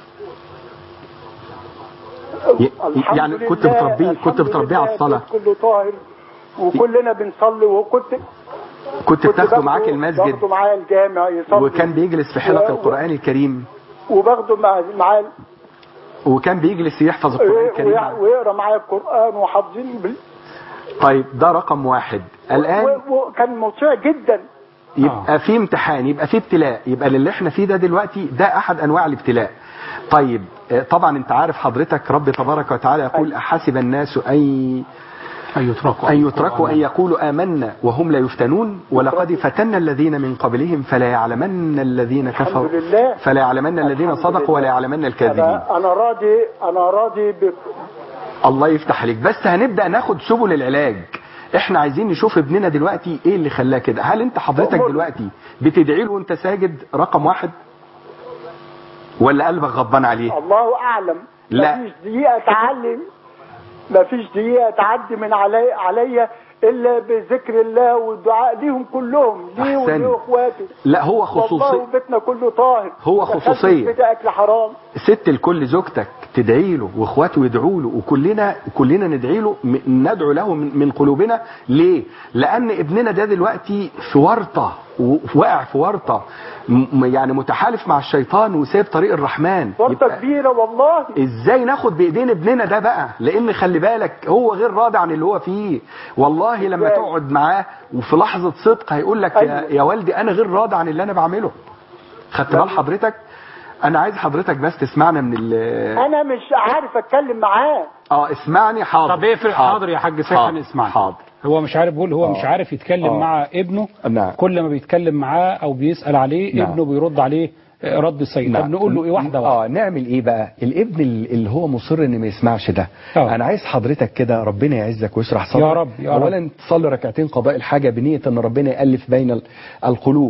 D: ي-
G: الحمد
D: يعني
G: لله
D: كنت بتربيه
G: الحمد
D: كنت بتربيه على
G: لله
D: الصلاة
G: البيت كله طاهر وكلنا بنصلي وكنت
D: كنت بتاخده
G: باخده-
D: معاك المسجد
G: باخده معايا الجامع يصلي
D: وكان بيجلس في حلق
G: و-
D: القرآن الكريم
G: وباخده مع معاه
D: وكان بيجلس يحفظ القرآن الكريم
G: ويع- ويقرا معايا القران وحافظين بال...
D: طيب ده رقم واحد الآن
G: و- وكان مطيع جدا
D: يبقى في امتحان يبقى في ابتلاء يبقى اللي احنا فيه ده دلوقتي ده احد انواع الابتلاء طيب آه، طبعا انت عارف حضرتك رب تبارك وتعالى يقول احسب الناس ان
C: ان يتركوا
D: أن يتركوا أن يقولوا آمنا وهم لا يفتنون ولقد فتنا الذين من قبلهم فلا يعلمن الذين كفروا
G: الحمد لله.
D: فلا يعلمن الذين
G: الحمد
D: صدقوا ولا
G: لله.
D: يعلمن الكاذبين
G: انا انا راضي انا راضي ب...
D: الله يفتح عليك بس هنبدأ ناخد سبل العلاج احنا عايزين نشوف ابننا دلوقتي ايه اللي خلاه كده هل انت حضرتك
G: أمر.
D: دلوقتي بتدعي له وانت ساجد رقم واحد ولا قلبك غضبان عليه
G: الله اعلم
D: لا.
G: مفيش دقيقه تعلم مفيش دقيقه تعدي من علي عليا الا بذكر الله والدعاء ليهم كلهم ليه
D: أحسن.
G: وليه اخواته
D: لا هو
G: والله
D: خصوصي
G: بيتنا كله طاهر
D: هو
G: ما دخلتش
D: خصوصية.
G: بيت اكل حرام
D: ست الكل زوجتك تدعي له واخواته يدعوا له وكلنا كلنا ندعي له م- ندعو له من من قلوبنا ليه؟ لان ابننا ده دلوقتي في ورطه و- واقع في ورطه م- يعني متحالف مع الشيطان وسايب طريق الرحمن
G: فرصه
D: يبقى
G: كبيره والله
D: ازاي ناخد بايدين ابننا ده بقى لان خلي بالك هو غير راضي عن اللي هو فيه والله لما
G: إزاي؟
D: تقعد معاه وفي لحظه صدق هيقول لك يا,
G: أيوة.
D: يا والدي انا غير راضي عن اللي انا بعمله خدت بال حضرتك انا عايز حضرتك بس تسمعنا من ال
G: انا مش عارف اتكلم معاه
D: اه اسمعني حاضر
C: طب اقفل حاضر يا حاج سيد
D: حاضر.
C: هنسمعك
D: حاضر
C: هو مش عارف بيقول هو
D: آه.
C: مش عارف يتكلم
D: آه.
C: مع ابنه
D: نعم.
C: كل ما بيتكلم معاه او بيسال عليه
D: نعم.
C: ابنه بيرد عليه آه، رد سيء طب نقول له ايه واحده واحده
D: اه نعمل ايه بقى الابن ال- اللي هو مصر ان ما يسمعش ده
C: آه.
D: انا عايز حضرتك كده ربنا يعزك ويشرح صدرك
C: يا رب، يا رب.
D: اولا تصلي ركعتين قضاء الحاجه بنيه ان ربنا يالف بين ال- القلوب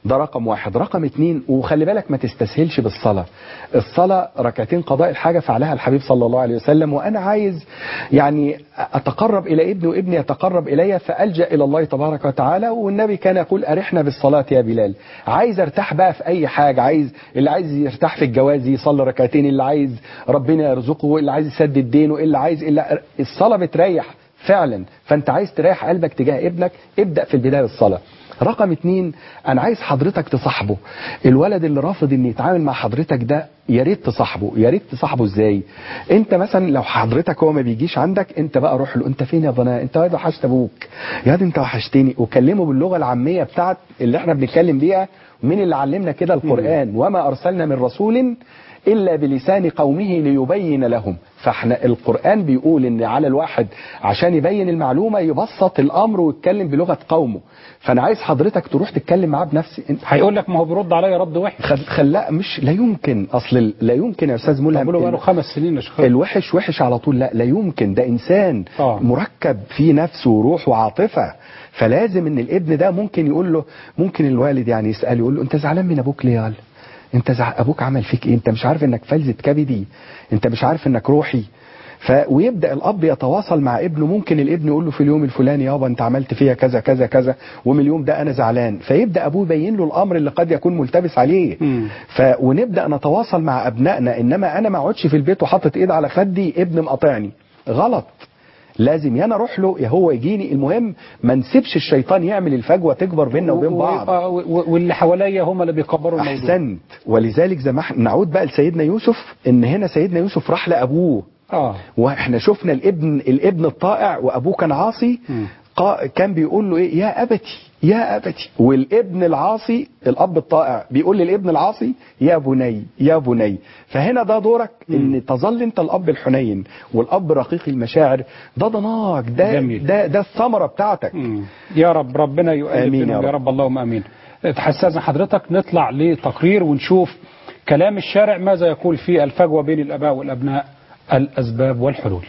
D: ده رقم واحد رقم اتنين وخلي بالك ما تستسهلش بالصلاة الصلاة ركعتين قضاء الحاجة فعلها الحبيب صلى الله عليه وسلم وأنا عايز يعني أتقرب إلى ابني وابني يتقرب إلي فألجأ إلى الله تبارك وتعالى والنبي كان يقول أرحنا بالصلاة يا بلال عايز ارتاح بقى في أي حاجة عايز اللي عايز يرتاح في الجواز يصلي ركعتين اللي عايز ربنا يرزقه اللي عايز يسدد دينه اللي عايز اللي الصلاة بتريح فعلا فانت عايز تريح قلبك تجاه ابنك ابدأ في البداية بالصلاة رقم اتنين انا عايز حضرتك تصاحبه الولد اللي رافض ان يتعامل مع حضرتك ده يا ريت تصاحبه يا ريت تصاحبه ازاي انت مثلا لو حضرتك هو ما بيجيش عندك انت بقى روح له انت فين يا ضناء انت واد وحشت ابوك يا دي انت وحشتني وكلمه باللغه العاميه بتاعت اللي احنا بنتكلم بيها مين اللي علمنا كده القران وما ارسلنا من رسول الا بلسان قومه ليبين لهم فاحنا القرآن بيقول ان على الواحد عشان يبين المعلومة يبسط الامر ويتكلم بلغة قومه فانا عايز حضرتك تروح تتكلم معاه بنفسي انت
C: هيقول لك ما هو بيرد عليا رد وحش
D: خل... خلا مش لا يمكن اصل لا يمكن يا استاذ ملهم
C: بقوله بقاله
D: ال-
C: خمس سنين يا شيخ
D: الوحش وحش على طول لا لا يمكن ده انسان
C: آه.
D: مركب فيه نفس وروح وعاطفه فلازم ان الابن ده ممكن يقول له ممكن الوالد يعني يسال يقول له انت زعلان من ابوك ليه يالا انت زع... ابوك عمل فيك ايه انت مش عارف انك فلذة كبدي انت مش عارف انك روحي ف... ويبدا الاب يتواصل مع ابنه ممكن الابن يقول له في اليوم الفلاني يابا انت عملت فيا كذا كذا كذا ومن اليوم ده انا زعلان فيبدا ابوه يبين له الامر اللي قد يكون ملتبس عليه
C: مم.
D: ف... ونبدا نتواصل مع ابنائنا انما انا ما اقعدش في البيت وحاطط ايد على خدي ابن مقاطعني غلط لازم يا انا اروح له يا هو يجيني المهم ما نسيبش الشيطان يعمل الفجوه تكبر بيننا وبين بعض
C: و- و- واللي حواليا هم اللي بيكبروا الموضوع
D: احسنت ولذلك زي ما احنا نعود بقى لسيدنا يوسف ان هنا سيدنا يوسف راح لابوه
C: اه
D: واحنا شفنا الابن الابن الطائع وابوه كان عاصي
C: مم.
D: قا- كان بيقول له ايه يا ابتي يا ابتي والابن العاصي الاب الطائع بيقول للابن العاصي يا بني يا بني فهنا ده دورك ان تظل انت الاب الحنين والاب رقيق المشاعر ده ضناك ده
C: جميل.
D: ده ده الثمره بتاعتك
C: مم. يا رب ربنا يؤلف
D: آمين يا
C: بينهم يا
D: رب.
C: رب اللهم امين تحسسنا حضرتك نطلع لتقرير ونشوف كلام الشارع ماذا يقول في الفجوه بين الاباء والابناء الاسباب والحلول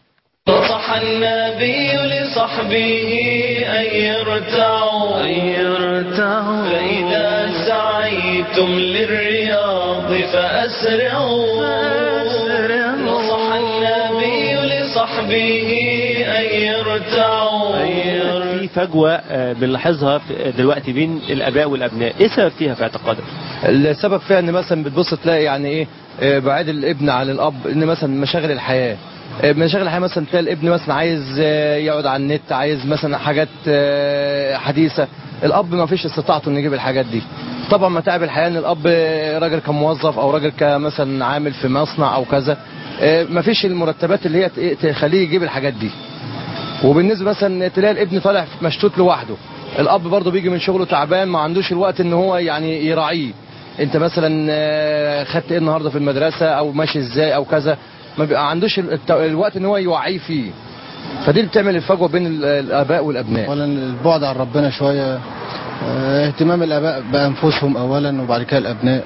B: نصح النبي لصحبه أن يرتعوا أن يرتعوا فإذا سعيتم للرياض فأسرعوا نصح النبي لصحبه أن يرتعوا
H: في فجوة آه، بنلاحظها في- دلوقتي بين الآباء والأبناء إيه السبب فيها في اعتقادك؟
I: السبب فيها ان مثلا بتبص تلاقي يعني ايه آه، بعاد الابن عن الاب ان مثلا مشاغل الحياه آه، مشاغل الحياه مثلا تلاقي الابن مثلا عايز آه، يقعد على النت عايز مثلا حاجات آه، حديثه الاب ما فيش استطاعته انه يجيب الحاجات دي طبعا متاعب الحياه ان الاب آه، راجل كموظف او راجل كمثلا عامل في مصنع او كذا ما فيش المرتبات اللي هي ت- تخليه يجيب الحاجات دي وبالنسبه مثلا تلاقي الابن طالع مشتوت لوحده الاب برضه بيجي من شغله تعبان ما عندوش الوقت ان هو يعني يراعيه انت مثلا آه، خدت ايه النهارده في المدرسه او ماشي ازاي او كذا ما بيبقى عندوش الت- الوقت ان هو يوعيه فيه فدي اللي بتعمل الفجوه بين ال- الاباء والابناء
J: اولا البعد عن ربنا شويه آه، اهتمام الاباء بانفسهم اولا وبعد كده الابناء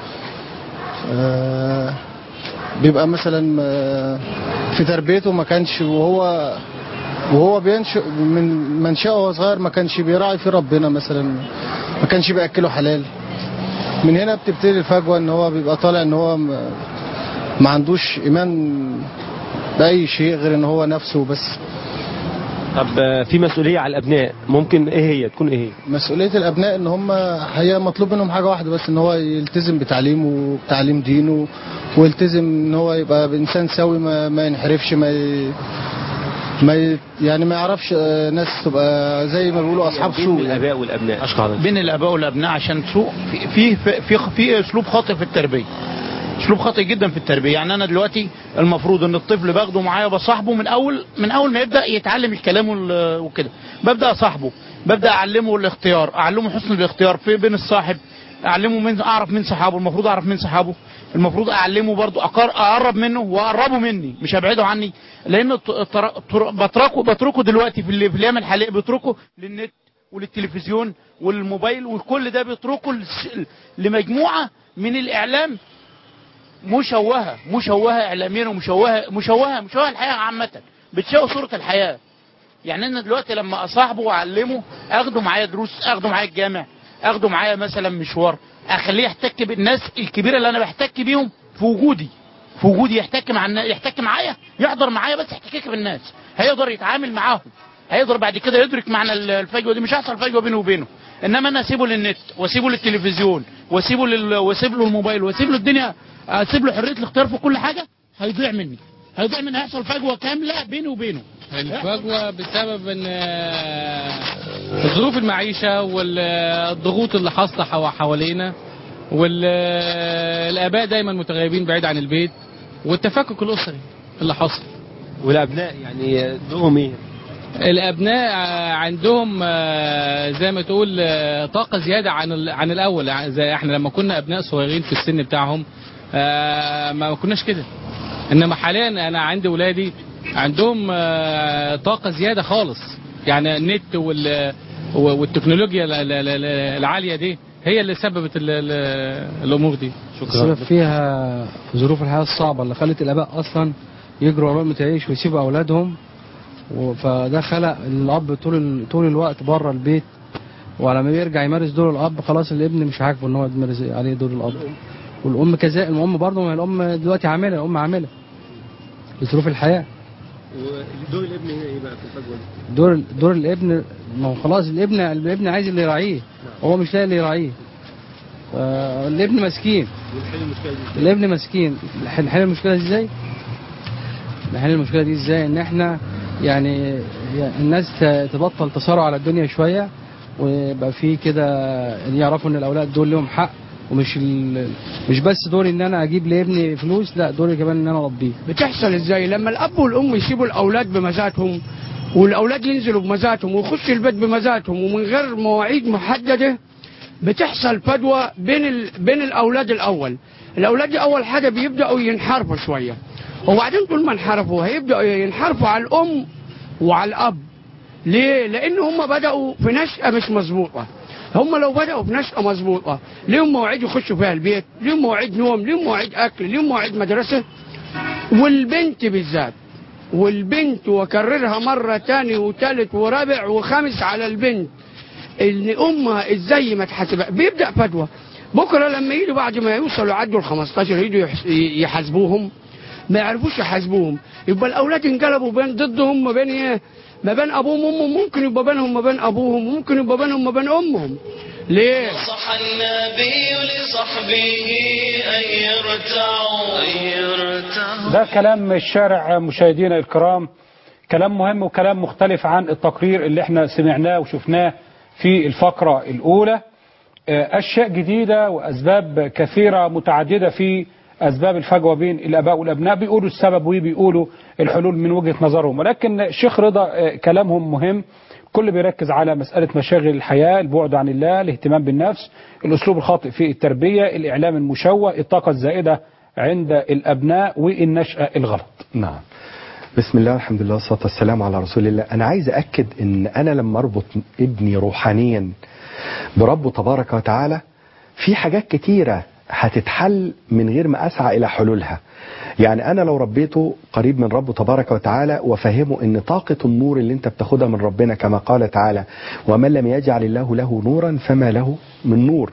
J: آه، بيبقى مثلا آه، في تربيته ما كانش وهو وهو بينشئ من منشأه وهو صغير ما كانش بيراعي في ربنا مثلا ما كانش بياكله حلال من هنا بتبتدي الفجوه ان هو بيبقى طالع ان هو ما- ما عندوش ايمان باي شيء غير ان هو نفسه بس
H: طب آه، في مسؤولية على الأبناء ممكن إيه هي تكون إيه هي؟
J: مسؤولية الأبناء إن هم هي مطلوب منهم حاجة واحدة بس إن هو يلتزم بتعليمه وبتعليم دينه ويلتزم إن هو يبقى إنسان سوي ما, ما ينحرفش ما ي... ما ي... يعني ما يعرفش آه، ناس تبقى زي ما بيقولوا أصحاب
H: بين
J: سوء يعني.
H: الآباء والأبناء أشكر حضرتك
K: بين الاباء والابناء عشان سوء في في في, في اسلوب خاطئ في التربيه اسلوب خاطئ جدا في التربيه يعني انا دلوقتي المفروض ان الطفل باخده معايا بصاحبه من اول من اول ما يبدا يتعلم الكلام وال- وكده ببدا اصاحبه ببدا اعلمه الاختيار اعلمه حسن الاختيار في بين الصاحب اعلمه من اعرف مين صحابه المفروض اعرف مين صحابه المفروض اعلمه برضو أقر- اقرب منه واقربه مني مش ابعده عني لان الط- الطر- الطر- بتركه بتركه دلوقتي في ال- في الايام الحاليه بتركه للنت وللتلفزيون والموبايل وكل ده بيتركه لس- لمجموعه من الاعلام مشوهه مشوهه اعلاميا ومشوهه مشوهه مشوهه الحياه عامه بتشوه صوره الحياه يعني انا دلوقتي لما اصاحبه واعلمه اخده معايا دروس اخده معايا الجامع اخده معايا مثلا مشوار اخليه يحتك بالناس الكبيره اللي انا بحتك بيهم في وجودي في وجودي يحتك مع النا- يحتك معايا يحضر معايا بس احتكاك بالناس هيقدر يتعامل معاهم هيقدر بعد كده يدرك معنى ال- الفجوه دي مش هيحصل فجوه بينه وبينه انما انا اسيبه للنت واسيبه للتلفزيون واسيبه لل... واسيب له الموبايل واسيب له الدنيا اسيب له حريه الاختيار في كل حاجه هيضيع مني هيضيع مني هيحصل فجوه كامله بيني وبينه
L: الفجوة بسبب ان آه، ظروف المعيشة والضغوط اللي حاصلة حوا- حوالينا والآباء دايما متغيبين بعيد عن البيت والتفكك الأسري اللي حصل
H: والابناء يعني دورهم ايه؟
L: الابناء آه، عندهم آه، زي ما تقول آه، طاقه زياده عن ال- عن الاول يعني زي احنا لما كنا ابناء صغيرين في السن بتاعهم آه، ما كناش كده انما حاليا انا عندي ولادي عندهم آه، طاقه زياده خالص يعني النت وال والتكنولوجيا ال- ال- ال- العاليه دي هي اللي سببت ال- ال- الامور دي
M: السبب فيها في ظروف الحياة الصعبة اللي خلت الآباء أصلا يجروا ورا لقمة العيش ويسيبوا أولادهم و- فده خلق الأب طول ال- طول الوقت بره البيت ولما بيرجع يمارس دور الأب خلاص الابن مش عاجبه إن هو يمارس عليه دور الأب والأم كذلك الأم برضه ما هي الأم دلوقتي عاملة الأم عاملة لظروف الحياة
H: ودور الابن هنا ايه بقى في الفجوه دي؟
M: دور دور الابن ما هو خلاص الابن الابن عايز اللي يراعيه هو مش لاقي اللي يراعيه الابن مسكين
H: ونحل المشكله دي
M: الابن مسكين نحل نحل المشكله دي ازاي نحل المشكله دي ازاي ان احنا يعني الناس ت- تبطل تصارع على الدنيا شويه ويبقى في كده إن يعرفوا ان الاولاد دول لهم حق ومش ال... مش بس دوري ان انا اجيب لابني فلوس لا دوري كمان ان انا اربيه
N: بتحصل ازاي لما الاب والام يسيبوا الاولاد بمزاجهم والاولاد ينزلوا بمزاجهم ويخشوا البيت بمزاجهم ومن غير مواعيد محدده بتحصل فجوه بين ال... بين الاولاد الاول الاولاد دي اول حاجه بيبداوا ينحرفوا شويه وبعدين طول ما انحرفوا هيبداوا ينحرفوا على الام وعلى الاب ليه لان هم بداوا في نشأة مش مظبوطه هم لو بدأوا في نشأة مظبوطة ليهم مواعيد يخشوا فيها البيت ليهم مواعيد نوم ليهم مواعيد أكل ليهم مواعيد مدرسة والبنت بالذات والبنت وكررها مرة تاني وتالت ورابع وخامس على البنت ان امها ازاي ما تحاسبها بيبدا فجوه بكره لما يجوا بعد ما يوصلوا يعدوا ال 15 يجوا يحس- يحاسبوهم ما يعرفوش يحاسبوهم يبقى الاولاد انقلبوا بين ضدهم ما بين ايه ما بين ابوهم وامهم ممكن يبقى بينهم ما بين ابوهم وممكن يبقى بينهم ما بين امهم ليه
B: نصح النبي لصحبه أن يرتعوا أن يرتعوا
C: ده كلام الشارع مشاهدينا الكرام كلام مهم وكلام مختلف عن التقرير اللي احنا سمعناه وشفناه في الفقرة الأولى آه، أشياء جديدة وأسباب كثيرة متعددة في أسباب الفجوة بين الآباء والأبناء بيقولوا السبب وبيقولوا الحلول من وجهة نظرهم ولكن شيخ رضا آه، كلامهم مهم كل بيركز على مسألة مشاغل الحياة البعد عن الله الاهتمام بالنفس الأسلوب الخاطئ في التربية الإعلام المشوه الطاقة الزائدة عند الأبناء والنشأة الغلط
D: نعم بسم الله الحمد لله والصلاة والسلام على رسول الله أنا عايز أكد إن أنا لما أربط ابني روحانيا بربه تبارك وتعالى في حاجات كتيرة هتتحل من غير ما أسعى إلى حلولها يعني أنا لو ربيته قريب من ربه تبارك وتعالى وفهمه إن طاقة النور اللي أنت بتاخدها من ربنا كما قال تعالى ومن لم يجعل الله له نورا فما له من نور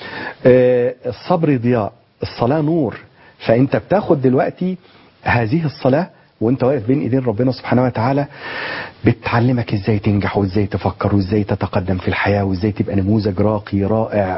D: آه الصبر ضياء الصلاة نور فأنت بتاخد دلوقتي هذه الصلاة وانت واقف بين ايدين ربنا سبحانه وتعالى بتعلمك ازاي تنجح وازاي تفكر وازاي تتقدم في الحياة وازاي تبقى نموذج راقي رائع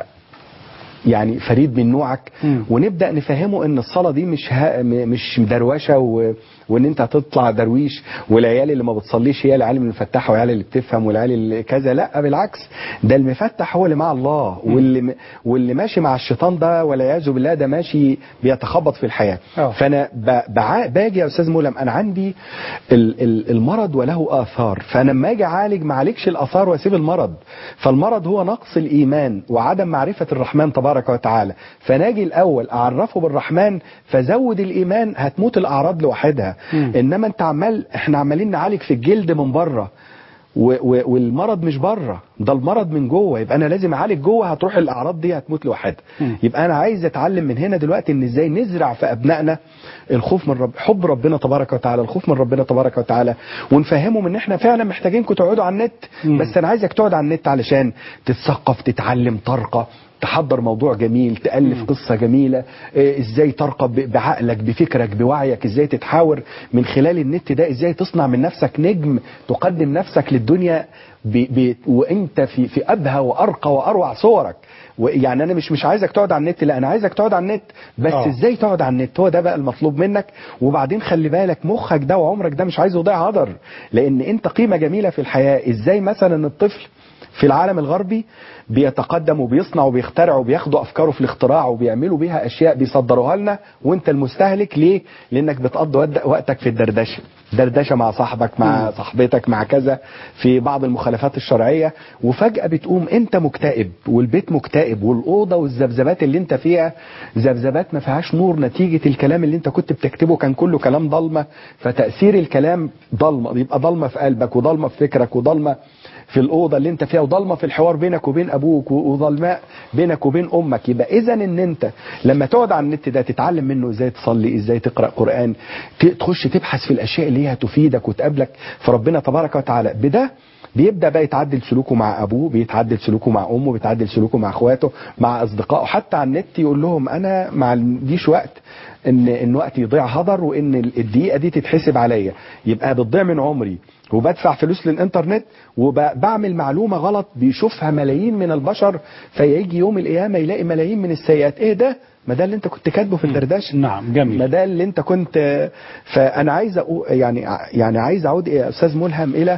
D: يعني فريد من نوعك ونبدا نفهمه ان الصلاه دي مش ها م- مش دروشه و... وان انت هتطلع درويش والعيال اللي ما بتصليش هي العيال المفتحه والعيال اللي بتفهم والعيال اللي كذا لا بالعكس ده المفتح هو اللي مع الله واللي م... واللي ماشي مع الشيطان ده والعياذ بالله ده ماشي بيتخبط في الحياه فانا ب... بع... باجي يا استاذ مولم انا عندي ال... ال- المرض وله اثار فانا لما اجي اعالج ما اعالجش الاثار واسيب المرض فالمرض هو نقص الايمان وعدم معرفه الرحمن تبارك وتعالى فناجي الاول اعرفه بالرحمن فزود الايمان هتموت الاعراض لوحدها انما انت عمال احنا عمالين نعالج في الجلد من بره و و والمرض مش بره ده المرض من جوه يبقى انا لازم اعالج جوه هتروح الاعراض دي هتموت لوحدها يبقى انا عايز اتعلم من هنا دلوقتي ان ازاي نزرع في ابنائنا الخوف من رب حب ربنا تبارك وتعالى الخوف من ربنا تبارك وتعالى ونفهمهم ان احنا فعلا محتاجينكم تقعدوا على النت بس انا عايزك تقعد على النت علشان تتثقف تتعلم ترقى تحضر موضوع جميل تألف قصة جميلة إيه، ازاي ترقى ب- بعقلك بفكرك بوعيك ازاي تتحاور من خلال النت ده ازاي تصنع من نفسك نجم تقدم نفسك للدنيا ب... ب... وانت في في ابهى وارقى واروع صورك ويعني انا مش مش عايزك تقعد على النت لا انا عايزك تقعد على النت بس
C: آه.
D: أوه. ازاي تقعد على النت هو ده بقى المطلوب منك وبعدين خلي بالك مخك ده وعمرك ده مش عايزه يضيع هدر لان انت قيمه جميله في الحياه ازاي مثلا الطفل في العالم الغربي بيتقدم وبيصنع وبيخترع وبياخدوا افكاره في الاختراع وبيعملوا بيها اشياء بيصدروها لنا وانت المستهلك ليه؟ لانك بتقضي ود- وقتك في الدردشه دردشه مع صاحبك مع صاحبتك مع كذا في بعض المخالفات الشرعيه وفجاه بتقوم انت مكتئب والبيت مكتئب والاوضه والذبذبات اللي انت فيها ذبذبات ما فيهاش نور نتيجه الكلام اللي انت كنت بتكتبه كان كله كلام ضلمه فتاثير الكلام ضلمه يبقى ضلمه في قلبك وضلمه في فكرك وضلمه في الاوضه اللي انت فيها وضلمه في الحوار بينك وبين ابوك وظلماء بينك وبين امك يبقى اذا ان انت لما تقعد على النت ده تتعلم منه ازاي تصلي ازاي تقرا قران ت- تخش تبحث في الاشياء اللي هي هتفيدك وتقابلك في ربنا تبارك وتعالى بده بيبدا بقى يتعدل سلوكه مع ابوه بيتعدل سلوكه مع امه بيتعدل سلوكه مع اخواته مع اصدقائه حتى على النت يقول لهم انا ما عنديش وقت ان ان وقتي يضيع هدر وان الدقيقه دي تتحسب عليا يبقى بتضيع من عمري وبدفع فلوس للانترنت وبعمل معلومه غلط بيشوفها ملايين من البشر فيجي يوم القيامه يلاقي ملايين من السيئات ايه ده ما ده اللي انت كنت كاتبه في الدردشه
C: نعم جميل
D: ما ده اللي انت كنت فانا عايز أقول يعني يعني عايز اعود يا استاذ ملهم الى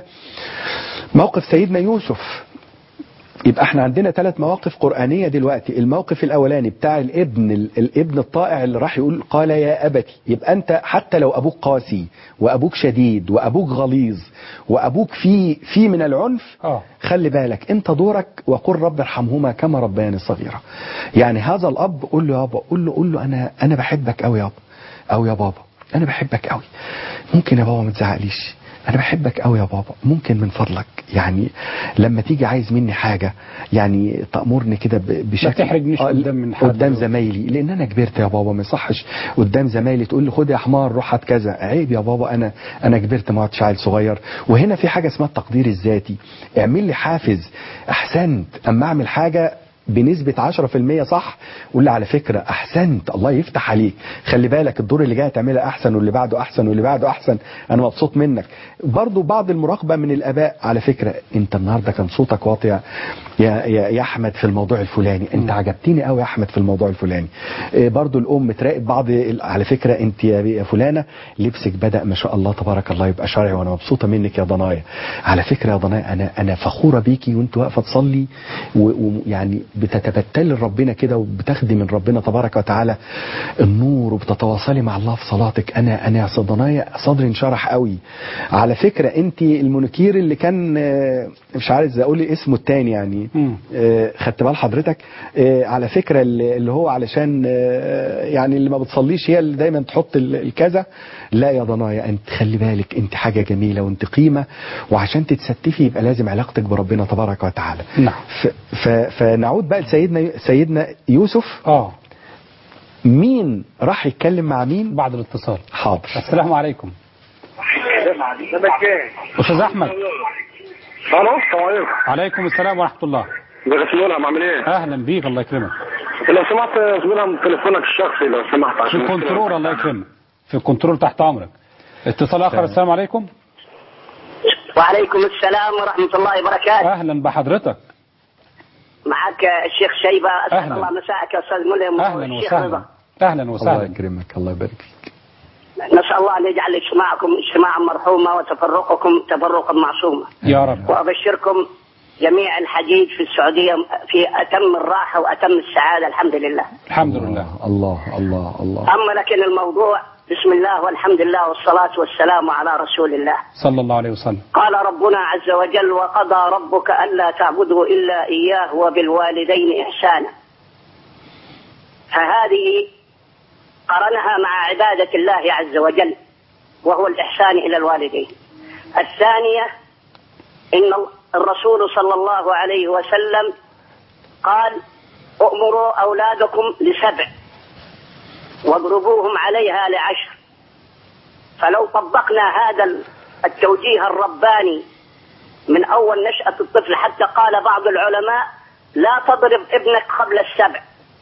D: موقف سيدنا يوسف يبقى احنا عندنا ثلاث مواقف قرآنية دلوقتي الموقف الأولاني بتاع الابن الابن الطائع اللي راح يقول قال يا أبتي يبقى أنت حتى لو أبوك قاسي وأبوك شديد وأبوك غليظ وأبوك في في من العنف
C: اه
D: خلي بالك انت دورك وقل رب ارحمهما كما ربياني صغيرا يعني هذا الاب قول له يابا قول له قول له انا انا بحبك قوي يابا او يا بابا انا بحبك قوي ممكن يا بابا ما تزعقليش انا بحبك قوي يا بابا ممكن من فضلك يعني لما تيجي عايز مني حاجه يعني تامرني كده ب- بشكل
C: ما تحرجنيش
D: آه،
C: قدام من حد.
D: قدام زمايلي لان انا كبرت يا بابا ما يصحش قدام زمايلي تقول لي خد يا حمار روح هات كذا عيب يا بابا انا انا كبرت ما عدتش عيل صغير وهنا في حاجه اسمها التقدير الذاتي اعمل لي حافز احسنت اما اعمل حاجه بنسبة 10% صح قول لي على فكرة أحسنت الله يفتح عليك خلي بالك الدور اللي جاي تعملها أحسن واللي بعده أحسن واللي بعده أحسن أنا مبسوط منك برضو بعض المراقبة من الآباء على فكرة أنت النهاردة كان صوتك واطي يا يا, يا أحمد في الموضوع الفلاني أنت عجبتني قوي يا أحمد في الموضوع الفلاني إيه برضو الأم تراقب بعض ال- على فكرة أنت يا يا فلانة لبسك بدأ ما شاء الله تبارك الله يبقى شرعي وأنا مبسوطة منك يا ضنايا على فكرة يا ضنايا أنا أنا فخورة بيكي وأنت واقفة تصلي و- ويعني بتتبتل لربنا كده وبتاخدي من ربنا تبارك وتعالى النور وبتتواصلي مع الله في صلاتك انا انا يا صدنايا صدري انشرح قوي على فكره انت المونيكير اللي كان آه، مش عارف ازاي اقول اسمه التاني يعني آه، خدت بال حضرتك آه، على فكره اللي اللي هو علشان آه، يعني اللي ما بتصليش هي اللي دايما تحط ال- الكذا لا يا ضنايا انت خلي بالك انت حاجه جميله وانت قيمه وعشان تتستفي يبقى لازم علاقتك بربنا تبارك وتعالى
C: نعم
D: ف ف فنعود بقى لسيدنا سيدنا يوسف
C: اه
D: مين راح يتكلم مع مين
C: بعد الاتصال
D: حاضر
C: السلام عليكم استاذ احمد
O: الو السلام عليكم
C: عليكم السلام ورحمه الله
O: ازيك يا سمولة عامل ايه؟
C: اهلا بيك الله يكرمك
O: لو سمحت يا سمولة من تليفونك الشخصي لو سمحت
C: في
O: عشان
C: الكنترول الله يكرمك في الكنترول تحت امرك اتصال اخر السلام عليكم
P: وعليكم السلام ورحمة الله وبركاته
C: اهلا بحضرتك
P: معك الشيخ شيبة أسعد
C: أهلا.
P: الله مساءك يا أستاذ ملهم
C: اهلا
P: والشيخ
C: وسهلا
P: رضا
C: اهلا
D: الله
C: وسهلا
D: يكرمك الله يبارك فيك
P: نسأل الله أن يجعل اجتماعكم اجتماعا مرحوما وتفرقكم تفرقا معصوما
C: يا رب
P: وأبشركم جميع الحجيج في السعودية في أتم الراحة وأتم السعادة الحمد لله
C: الحمد لله
D: الله الله الله
P: أما لكن الموضوع بسم الله والحمد لله والصلاة والسلام على رسول الله
C: صلى الله عليه وسلم
P: قال ربنا عز وجل وقضى ربك ألا تعبدوا إلا إياه وبالوالدين إحسانا فهذه قرنها مع عبادة الله عز وجل وهو الإحسان إلى الوالدين الثانية إن الرسول صلى الله عليه وسلم قال أؤمروا أولادكم لسبع واضربوهم عليها لعشر فلو طبقنا هذا التوجيه الرباني من أول نشأة الطفل حتى قال بعض العلماء لا تضرب ابنك قبل السبع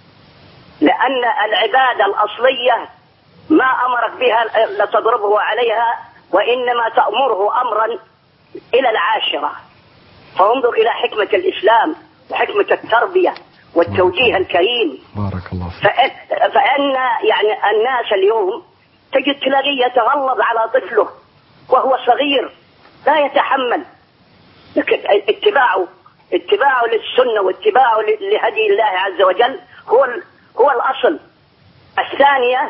P: لأن العبادة الأصلية ما أمرك بها لتضربه عليها وإنما تأمره أمرا إلى العاشرة فانظر إلى حكمة الإسلام وحكمة التربية والتوجيه الكريم
D: بارك الله فيك
P: فإن, فإن يعني الناس اليوم تجد تلاقيه يتغلظ على طفله وهو صغير لا يتحمل لكن اتباعه اتباعه للسنة واتباعه ل- لهدي الله عز وجل هو ال- هو الأصل الثانية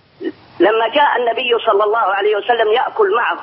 P: لما جاء النبي صلى الله عليه وسلم يأكل معه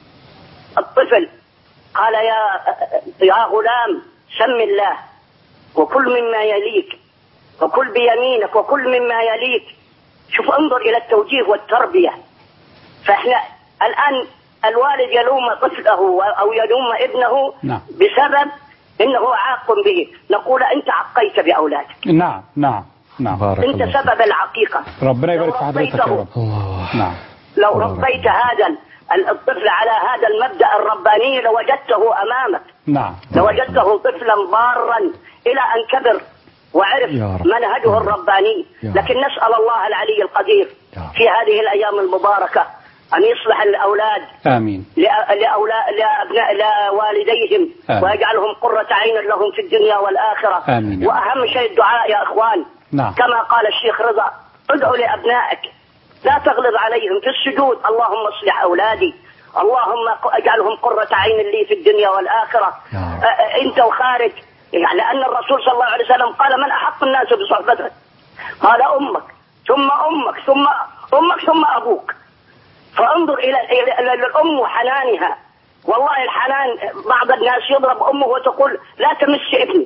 P: الطفل قال يا يا غلام سم الله وكل مما يليك وكل بيمينك وكل مما يليك شوف انظر الى التوجيه والتربيه فاحنا الان الوالد يلوم طفله او يلوم ابنه
C: نعم
P: بسبب انه عاق به نقول انت عقيت باولادك
C: نعم نعم نعم
D: بارك
P: انت سبب العقيقه
C: ربنا يبارك في حضرتك يا رب نعم
P: لو ربيت هذا ال- الطفل على هذا المبدا الرباني لوجدته امامك
C: نعم
P: لوجدته طفلا بارا الى ان كبر وعرف
C: يا رب.
P: منهجه الرباني
C: يا رب.
P: لكن نسال الله العلي القدير في هذه الايام المباركه ان يصلح الاولاد
C: آمين
P: لأ- لأولا لأبناء لوالديهم
C: آمين.
P: ويجعلهم قرة عين لهم في الدنيا والآخرة
C: آمين.
P: وأهم شيء الدعاء يا إخوان
C: نعم
P: كما قال الشيخ رضا ادعوا لأبنائك لا تغلظ عليهم في السجود اللهم اصلح أولادي اللهم ق- اجعلهم قرة عين لي في الدنيا والآخرة أ- أ- أنت وخارج يعني لأن الرسول صلى الله عليه وسلم قال من أحق الناس بصحبتك قال أمك ثم أمك ثم أمك ثم أبوك فانظر الى إلى- الى الام وحنانها والله الحنان بعض الناس يضرب امه وتقول لا تمس ابني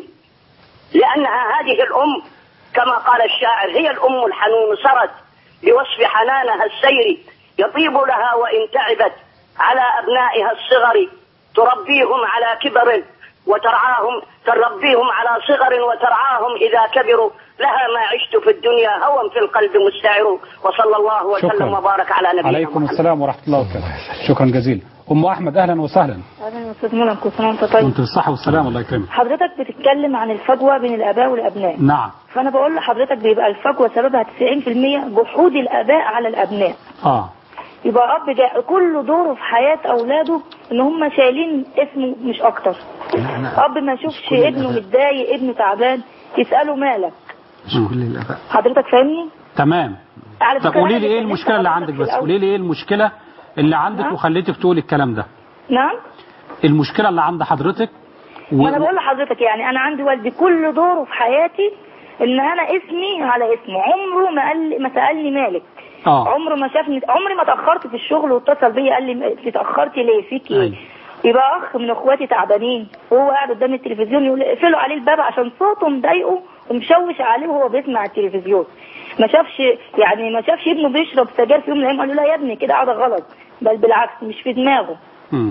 P: لانها هذه الام كما قال الشاعر هي الام الحنون سرت بوصف حنانها السير يطيب لها وان تعبت على ابنائها الصغر تربيهم على كبر وترعاهم تربيهم على صغر وترعاهم اذا كبروا لها ما عشت في الدنيا هوى في القلب مستعر وصلى الله وسلم
C: شكرا.
P: وبارك على نبينا
C: عليكم السلام ورحمة الله وبركاته شكرا جزيلا أم أحمد أهلا وسهلا
Q: اهلا يا استاذ منى كل سنه وانت طيب
C: وانت بالصحة والسلام الله يكرمك
Q: حضرتك بتتكلم عن الفجوه بين الاباء والابناء
C: نعم
Q: فانا بقول لحضرتك بيبقى الفجوه سببها 90% جحود الاباء على الابناء
C: اه
Q: يبقى اب جا... كل دوره في حياه اولاده ان هم شايلين اسمه مش اكتر اب ما يشوفش
D: كل
Q: ابنه
D: الآباء.
Q: متضايق ابنه تعبان يساله مالك
D: مش كل الآباء
Q: حضرتك فاهمني
C: تمام
Q: على
C: طب
Q: فكرة
C: قولي
Q: أنا
C: لي ايه
Q: اتكلمت
C: المشكلة اللي
Q: حضرتك
C: عندك
Q: في
C: بس
Q: الأول.
C: قولي لي ايه المشكلة اللي عندك
Q: نعم.
C: وخليتك تقول الكلام ده
Q: نعم
C: المشكلة اللي عند حضرتك و...
Q: ما انا بقول لحضرتك يعني انا عندي والدي كل دوره في حياتي ان انا اسمي على اسمه عمره ما قال ما سالني مالك
C: اه
Q: عمره ما شافني عمري ما اتاخرت في الشغل واتصل بيا قال لي انت اتاخرتي ليه فيك ايه يبقى اخ من اخواتي تعبانين وهو قاعد قدام التلفزيون يقول اقفلوا عليه الباب عشان صوته مضايقه ومشوش عليه وهو بيسمع التلفزيون ما شافش يعني ما شافش ابنه بيشرب سجاير في يوم من الايام قال له لا يا ابني كده قاعده غلط بل بالعكس مش في دماغه
C: مم.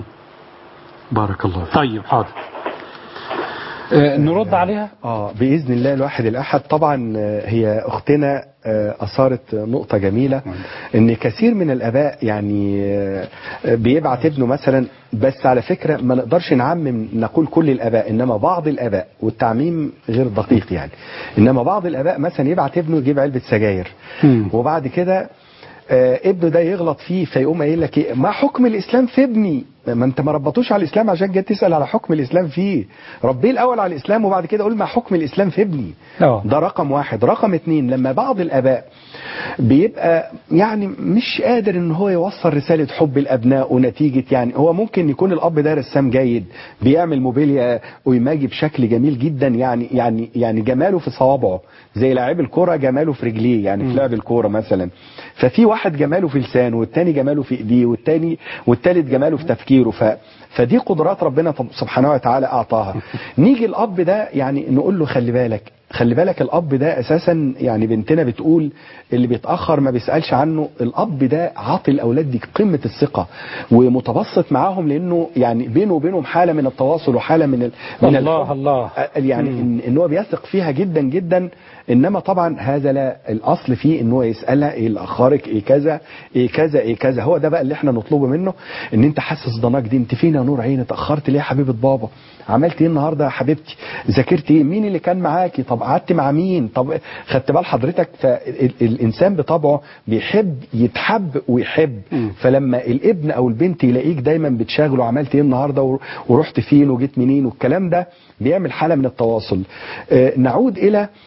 D: بارك الله فيك
C: طيب حاضر آه نرد عليها
D: اه باذن الله الواحد الاحد طبعا آه، هي اختنا آه، اثارت نقطه جميله ان كثير من الاباء يعني آه، بيبعت ابنه مثلا بس على فكره ما نقدرش نعمم نقول كل الاباء انما بعض الاباء والتعميم غير دقيق يعني انما بعض الاباء مثلا يبعت ابنه يجيب علبه سجاير وبعد كده آه، ابنه ده يغلط فيه فيقوم قايل لك ايه ما حكم الاسلام في ابني ما انت ما ربطوش على الاسلام عشان جاي تسال على حكم الاسلام فيه ربيه الاول على الاسلام وبعد كده قول ما حكم الاسلام في ابني
C: اه
D: ده رقم واحد رقم اتنين لما بعض الاباء بيبقى يعني مش قادر ان هو يوصل رسالة حب الابناء ونتيجة يعني هو ممكن يكون الاب ده رسام جيد بيعمل موبيليا ويماجي بشكل جميل جدا يعني يعني يعني جماله في صوابعه زي لاعب الكرة جماله في رجليه يعني في لعب الكرة مثلا ففي واحد جماله في لسانه والتاني جماله في ايديه والتاني والتالت جماله في تفكيره ف فدي قدرات ربنا طب- سبحانه وتعالى اعطاها نيجي الاب ده يعني نقول له خلي بالك خلي بالك الاب ده اساسا يعني بنتنا بتقول اللي بيتاخر ما بيسالش عنه الاب ده عاطي الاولاد دي قمه الثقه ومتبسط معاهم لانه يعني بينه وبينهم حاله من التواصل وحاله من ال... من
C: الله
D: الحب.
C: الله
D: يعني ان, إن هو بيثق فيها جدا جدا انما طبعا هذا لا الاصل فيه ان هو يسالها ايه اللي اخرك ايه كذا ايه كذا ايه كذا هو ده بقى اللي احنا نطلبه منه ان انت حاسس ضناك دي انت فين يا نور عيني اتاخرت ليه يا حبيبه بابا عملت ايه النهارده يا حبيبتي ذاكرت ايه مين اللي كان معاكي طب قعدت مع مين طب خدت بال حضرتك فالانسان بطبعه بيحب يتحب ويحب فلما الابن او البنت يلاقيك دايما بتشاغله عملت ايه النهارده ور- ورحت فين وجيت منين والكلام ده بيعمل حاله من التواصل آه، نعود الى آه،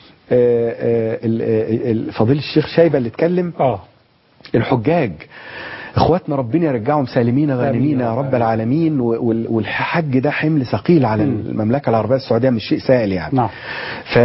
D: آه، ال- آه، ال- فضيله الشيخ شايبه اللي اتكلم
C: اه
D: الحجاج اخواتنا ربنا يرجعهم سالمين غانمين يا رب العالمين و- وال- والحج ده حمل ثقيل على المملكه العربيه السعوديه مش شيء سهل يعني
C: نعم
D: ف...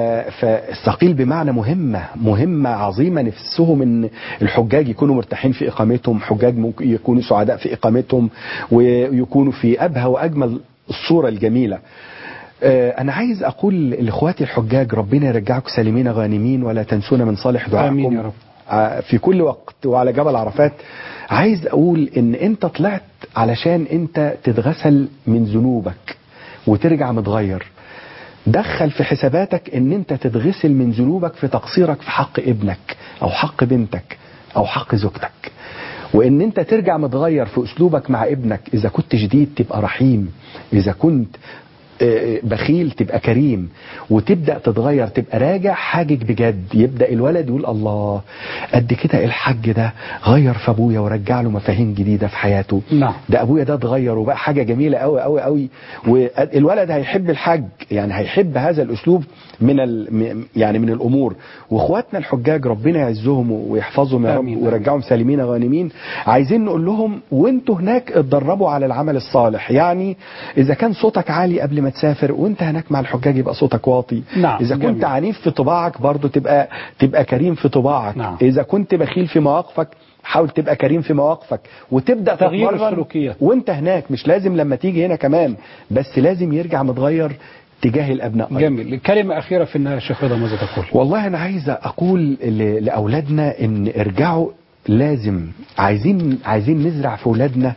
D: فالثقيل بمعنى مهمة مهمة عظيمة نفسهم ان الحجاج يكونوا مرتاحين في اقامتهم حجاج ممكن يكونوا سعداء في اقامتهم ويكونوا في ابهى واجمل الصورة الجميلة آه، انا عايز اقول لاخواتي الحجاج ربنا يرجعكم سالمين غانمين ولا تنسونا من صالح دعائكم
C: آمين يا رب.
D: آه، في كل وقت وعلى جبل عرفات عايز اقول ان انت طلعت علشان انت تتغسل من ذنوبك وترجع متغير دخل في حساباتك ان انت تتغسل من ذنوبك في تقصيرك في حق ابنك او حق بنتك او حق زوجتك وان انت ترجع متغير في اسلوبك مع ابنك اذا كنت شديد تبقى رحيم اذا كنت آه، بخيل تبقى كريم وتبدا تتغير تبقى راجع حاجج بجد يبدا الولد يقول الله قد كده الحج ده غير في ابويا ورجع له مفاهيم جديده في حياته
C: نعم
D: ده ابويا ده اتغير وبقى حاجه جميله قوي قوي قوي والولد هيحب الحج يعني هيحب هذا الاسلوب من ال... م- يعني من الامور واخواتنا الحجاج ربنا يعزهم ويحفظهم يا رب ويرجعهم سالمين غانمين عايزين نقول لهم وانتوا هناك اتدربوا على العمل الصالح يعني اذا كان صوتك عالي قبل ما تسافر وانت هناك مع الحجاج يبقى صوتك واطي
C: نعم،
D: اذا كنت
C: جميل.
D: عنيف في طباعك برضو تبقى تبقى كريم في طباعك
C: نعم.
D: اذا كنت بخيل في مواقفك حاول تبقى كريم في مواقفك وتبدا
C: تغيير
D: تتمرن
C: السلوكيات.
D: وانت هناك مش لازم لما تيجي هنا كمان بس لازم يرجع متغير تجاه الابناء أيضا.
C: جميل كلمة أخيرة في النهاية يا شيخ رضا ماذا تقول
D: والله انا عايز اقول ل- لاولادنا ان ارجعوا لازم عايزين عايزين نزرع في اولادنا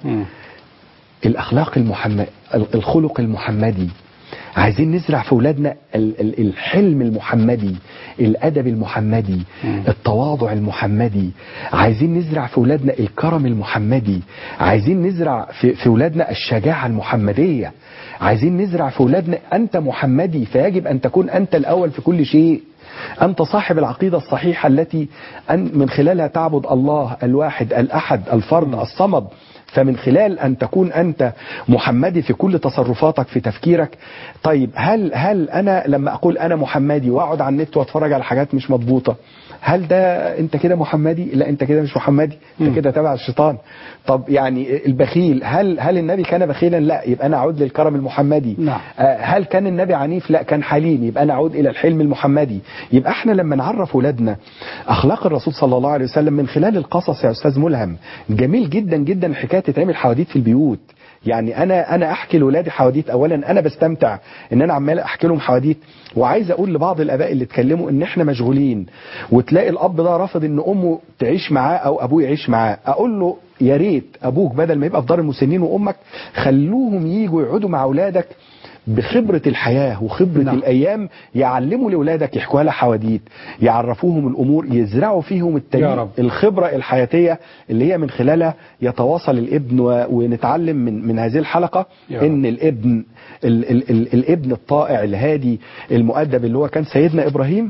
D: الاخلاق المحمد الخلق المحمدي عايزين نزرع في اولادنا ال- ال- الحلم المحمدي الادب المحمدي التواضع المحمدي عايزين نزرع في اولادنا الكرم المحمدي عايزين نزرع في في اولادنا الشجاعه المحمديه عايزين نزرع في اولادنا انت محمدي فيجب ان تكون انت الاول في كل شيء أنت صاحب العقيدة الصحيحة التي أن من خلالها تعبد الله الواحد الأحد الفرد الصمد فمن خلال أن تكون أنت محمدي في كل تصرفاتك في تفكيرك طيب هل هل أنا لما أقول أنا محمدي وأقعد على النت وأتفرج على حاجات مش مضبوطة هل ده أنت كده محمدي؟ لا أنت كده مش محمدي أنت كده تبع الشيطان طب يعني البخيل هل هل النبي كان بخيلا؟ لا يبقى أنا أعود للكرم المحمدي
C: نعم.
D: آه، هل كان النبي عنيف لا كان حليم يبقى نعود الى الحلم المحمدي يبقى احنا لما نعرف اولادنا اخلاق الرسول صلى الله عليه وسلم من خلال القصص يا استاذ ملهم جميل جدا جدا الحكايه تتعمل حواديت في البيوت يعني انا انا احكي لاولادي حواديت اولا انا بستمتع ان انا عمال احكي لهم حواديت وعايز اقول لبعض الاباء اللي اتكلموا ان احنا مشغولين وتلاقي الاب ده رافض ان امه تعيش معاه او ابوه يعيش معاه اقول له يا ريت ابوك بدل ما يبقى في دار المسنين وامك خلوهم يجوا يقعدوا مع اولادك بخبرة الحياة وخبرة نعم. الأيام يعلموا لأولادك يحكوا لها حواديت يعرفوهم الأمور يزرعوا فيهم
C: يا
D: التجي...
C: رب.
D: الخبرة الحياتية اللي هي من خلالها يتواصل الابن و... ونتعلم من من هذه الحلقة
C: يا رب.
D: إن الابن ال... ال... ال... الابن الطائع الهادي المؤدب اللي هو كان سيدنا إبراهيم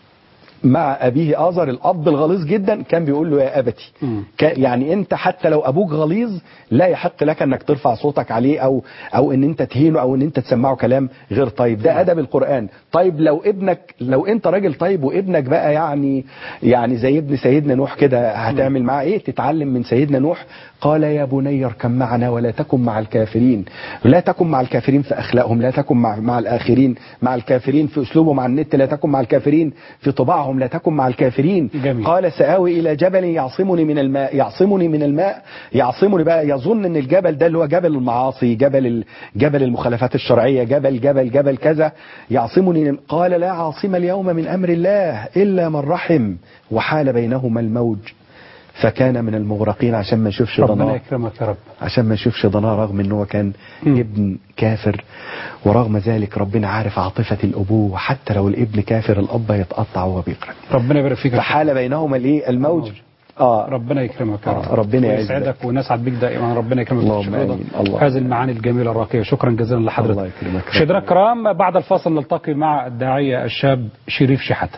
D: مع أبيه آزر الأب الغليظ جدا كان بيقول له يا أبتي كان- يعني أنت حتى لو أبوك غليظ لا يحق لك أنك ترفع صوتك عليه أو أو أن أنت تهينه أو أن أنت تسمعه كلام غير طيب ده أدب القرآن طيب لو ابنك لو أنت راجل طيب وابنك بقى يعني يعني زي ابن سيدنا نوح كده هتعمل معاه إيه تتعلم من سيدنا نوح قال يا بني اركب معنا ولا تكن مع الكافرين لا تكن مع الكافرين في أخلاقهم لا تكن مع, مع الآخرين مع الكافرين في أسلوبهم على النت لا تكن مع الكافرين في طباعهم معهم لا تكن مع الكافرين
C: جميل.
D: قال سآوي إلى جبل يعصمني من الماء يعصمني من الماء يعصمني بقى يظن ان الجبل ده اللي هو جبل المعاصي جبل ال- جبل المخالفات الشرعية جبل جبل جبل كذا يعصمني قال لا عاصم اليوم من أمر الله إلا من رحم وحال بينهما الموج فكان من المغرقين عشان ما يشوفش
C: ربنا
D: ضناه
C: يكرمك يا رب
D: عشان ما يشوفش ضناه رغم ان هو كان ابن كافر ورغم ذلك ربنا عارف عاطفة الأبوة حتى لو الابن كافر الأب يتقطع وهو بيقرأ
C: ربنا يبارك فيك يا
D: فحال بينهما الايه الموج اه
C: ربنا يكرمك يا رب
D: آه، ربنا يعزك.
C: ويسعدك ونسعد بك دائما ربنا يكرمك
D: اللهم
C: بالشكر ده.
D: آمين. الله.
C: هذه المعاني الجميله الراقيه شكرا جزيلا لحضرتك
D: الله يكرمك
C: مشاهدينا الكرام بعد الفاصل نلتقي مع الداعيه الشاب شريف شحاته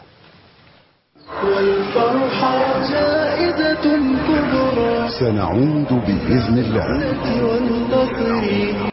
B: والفرحة زائدة كبرى
A: سنعود بإذن الله
B: والنصر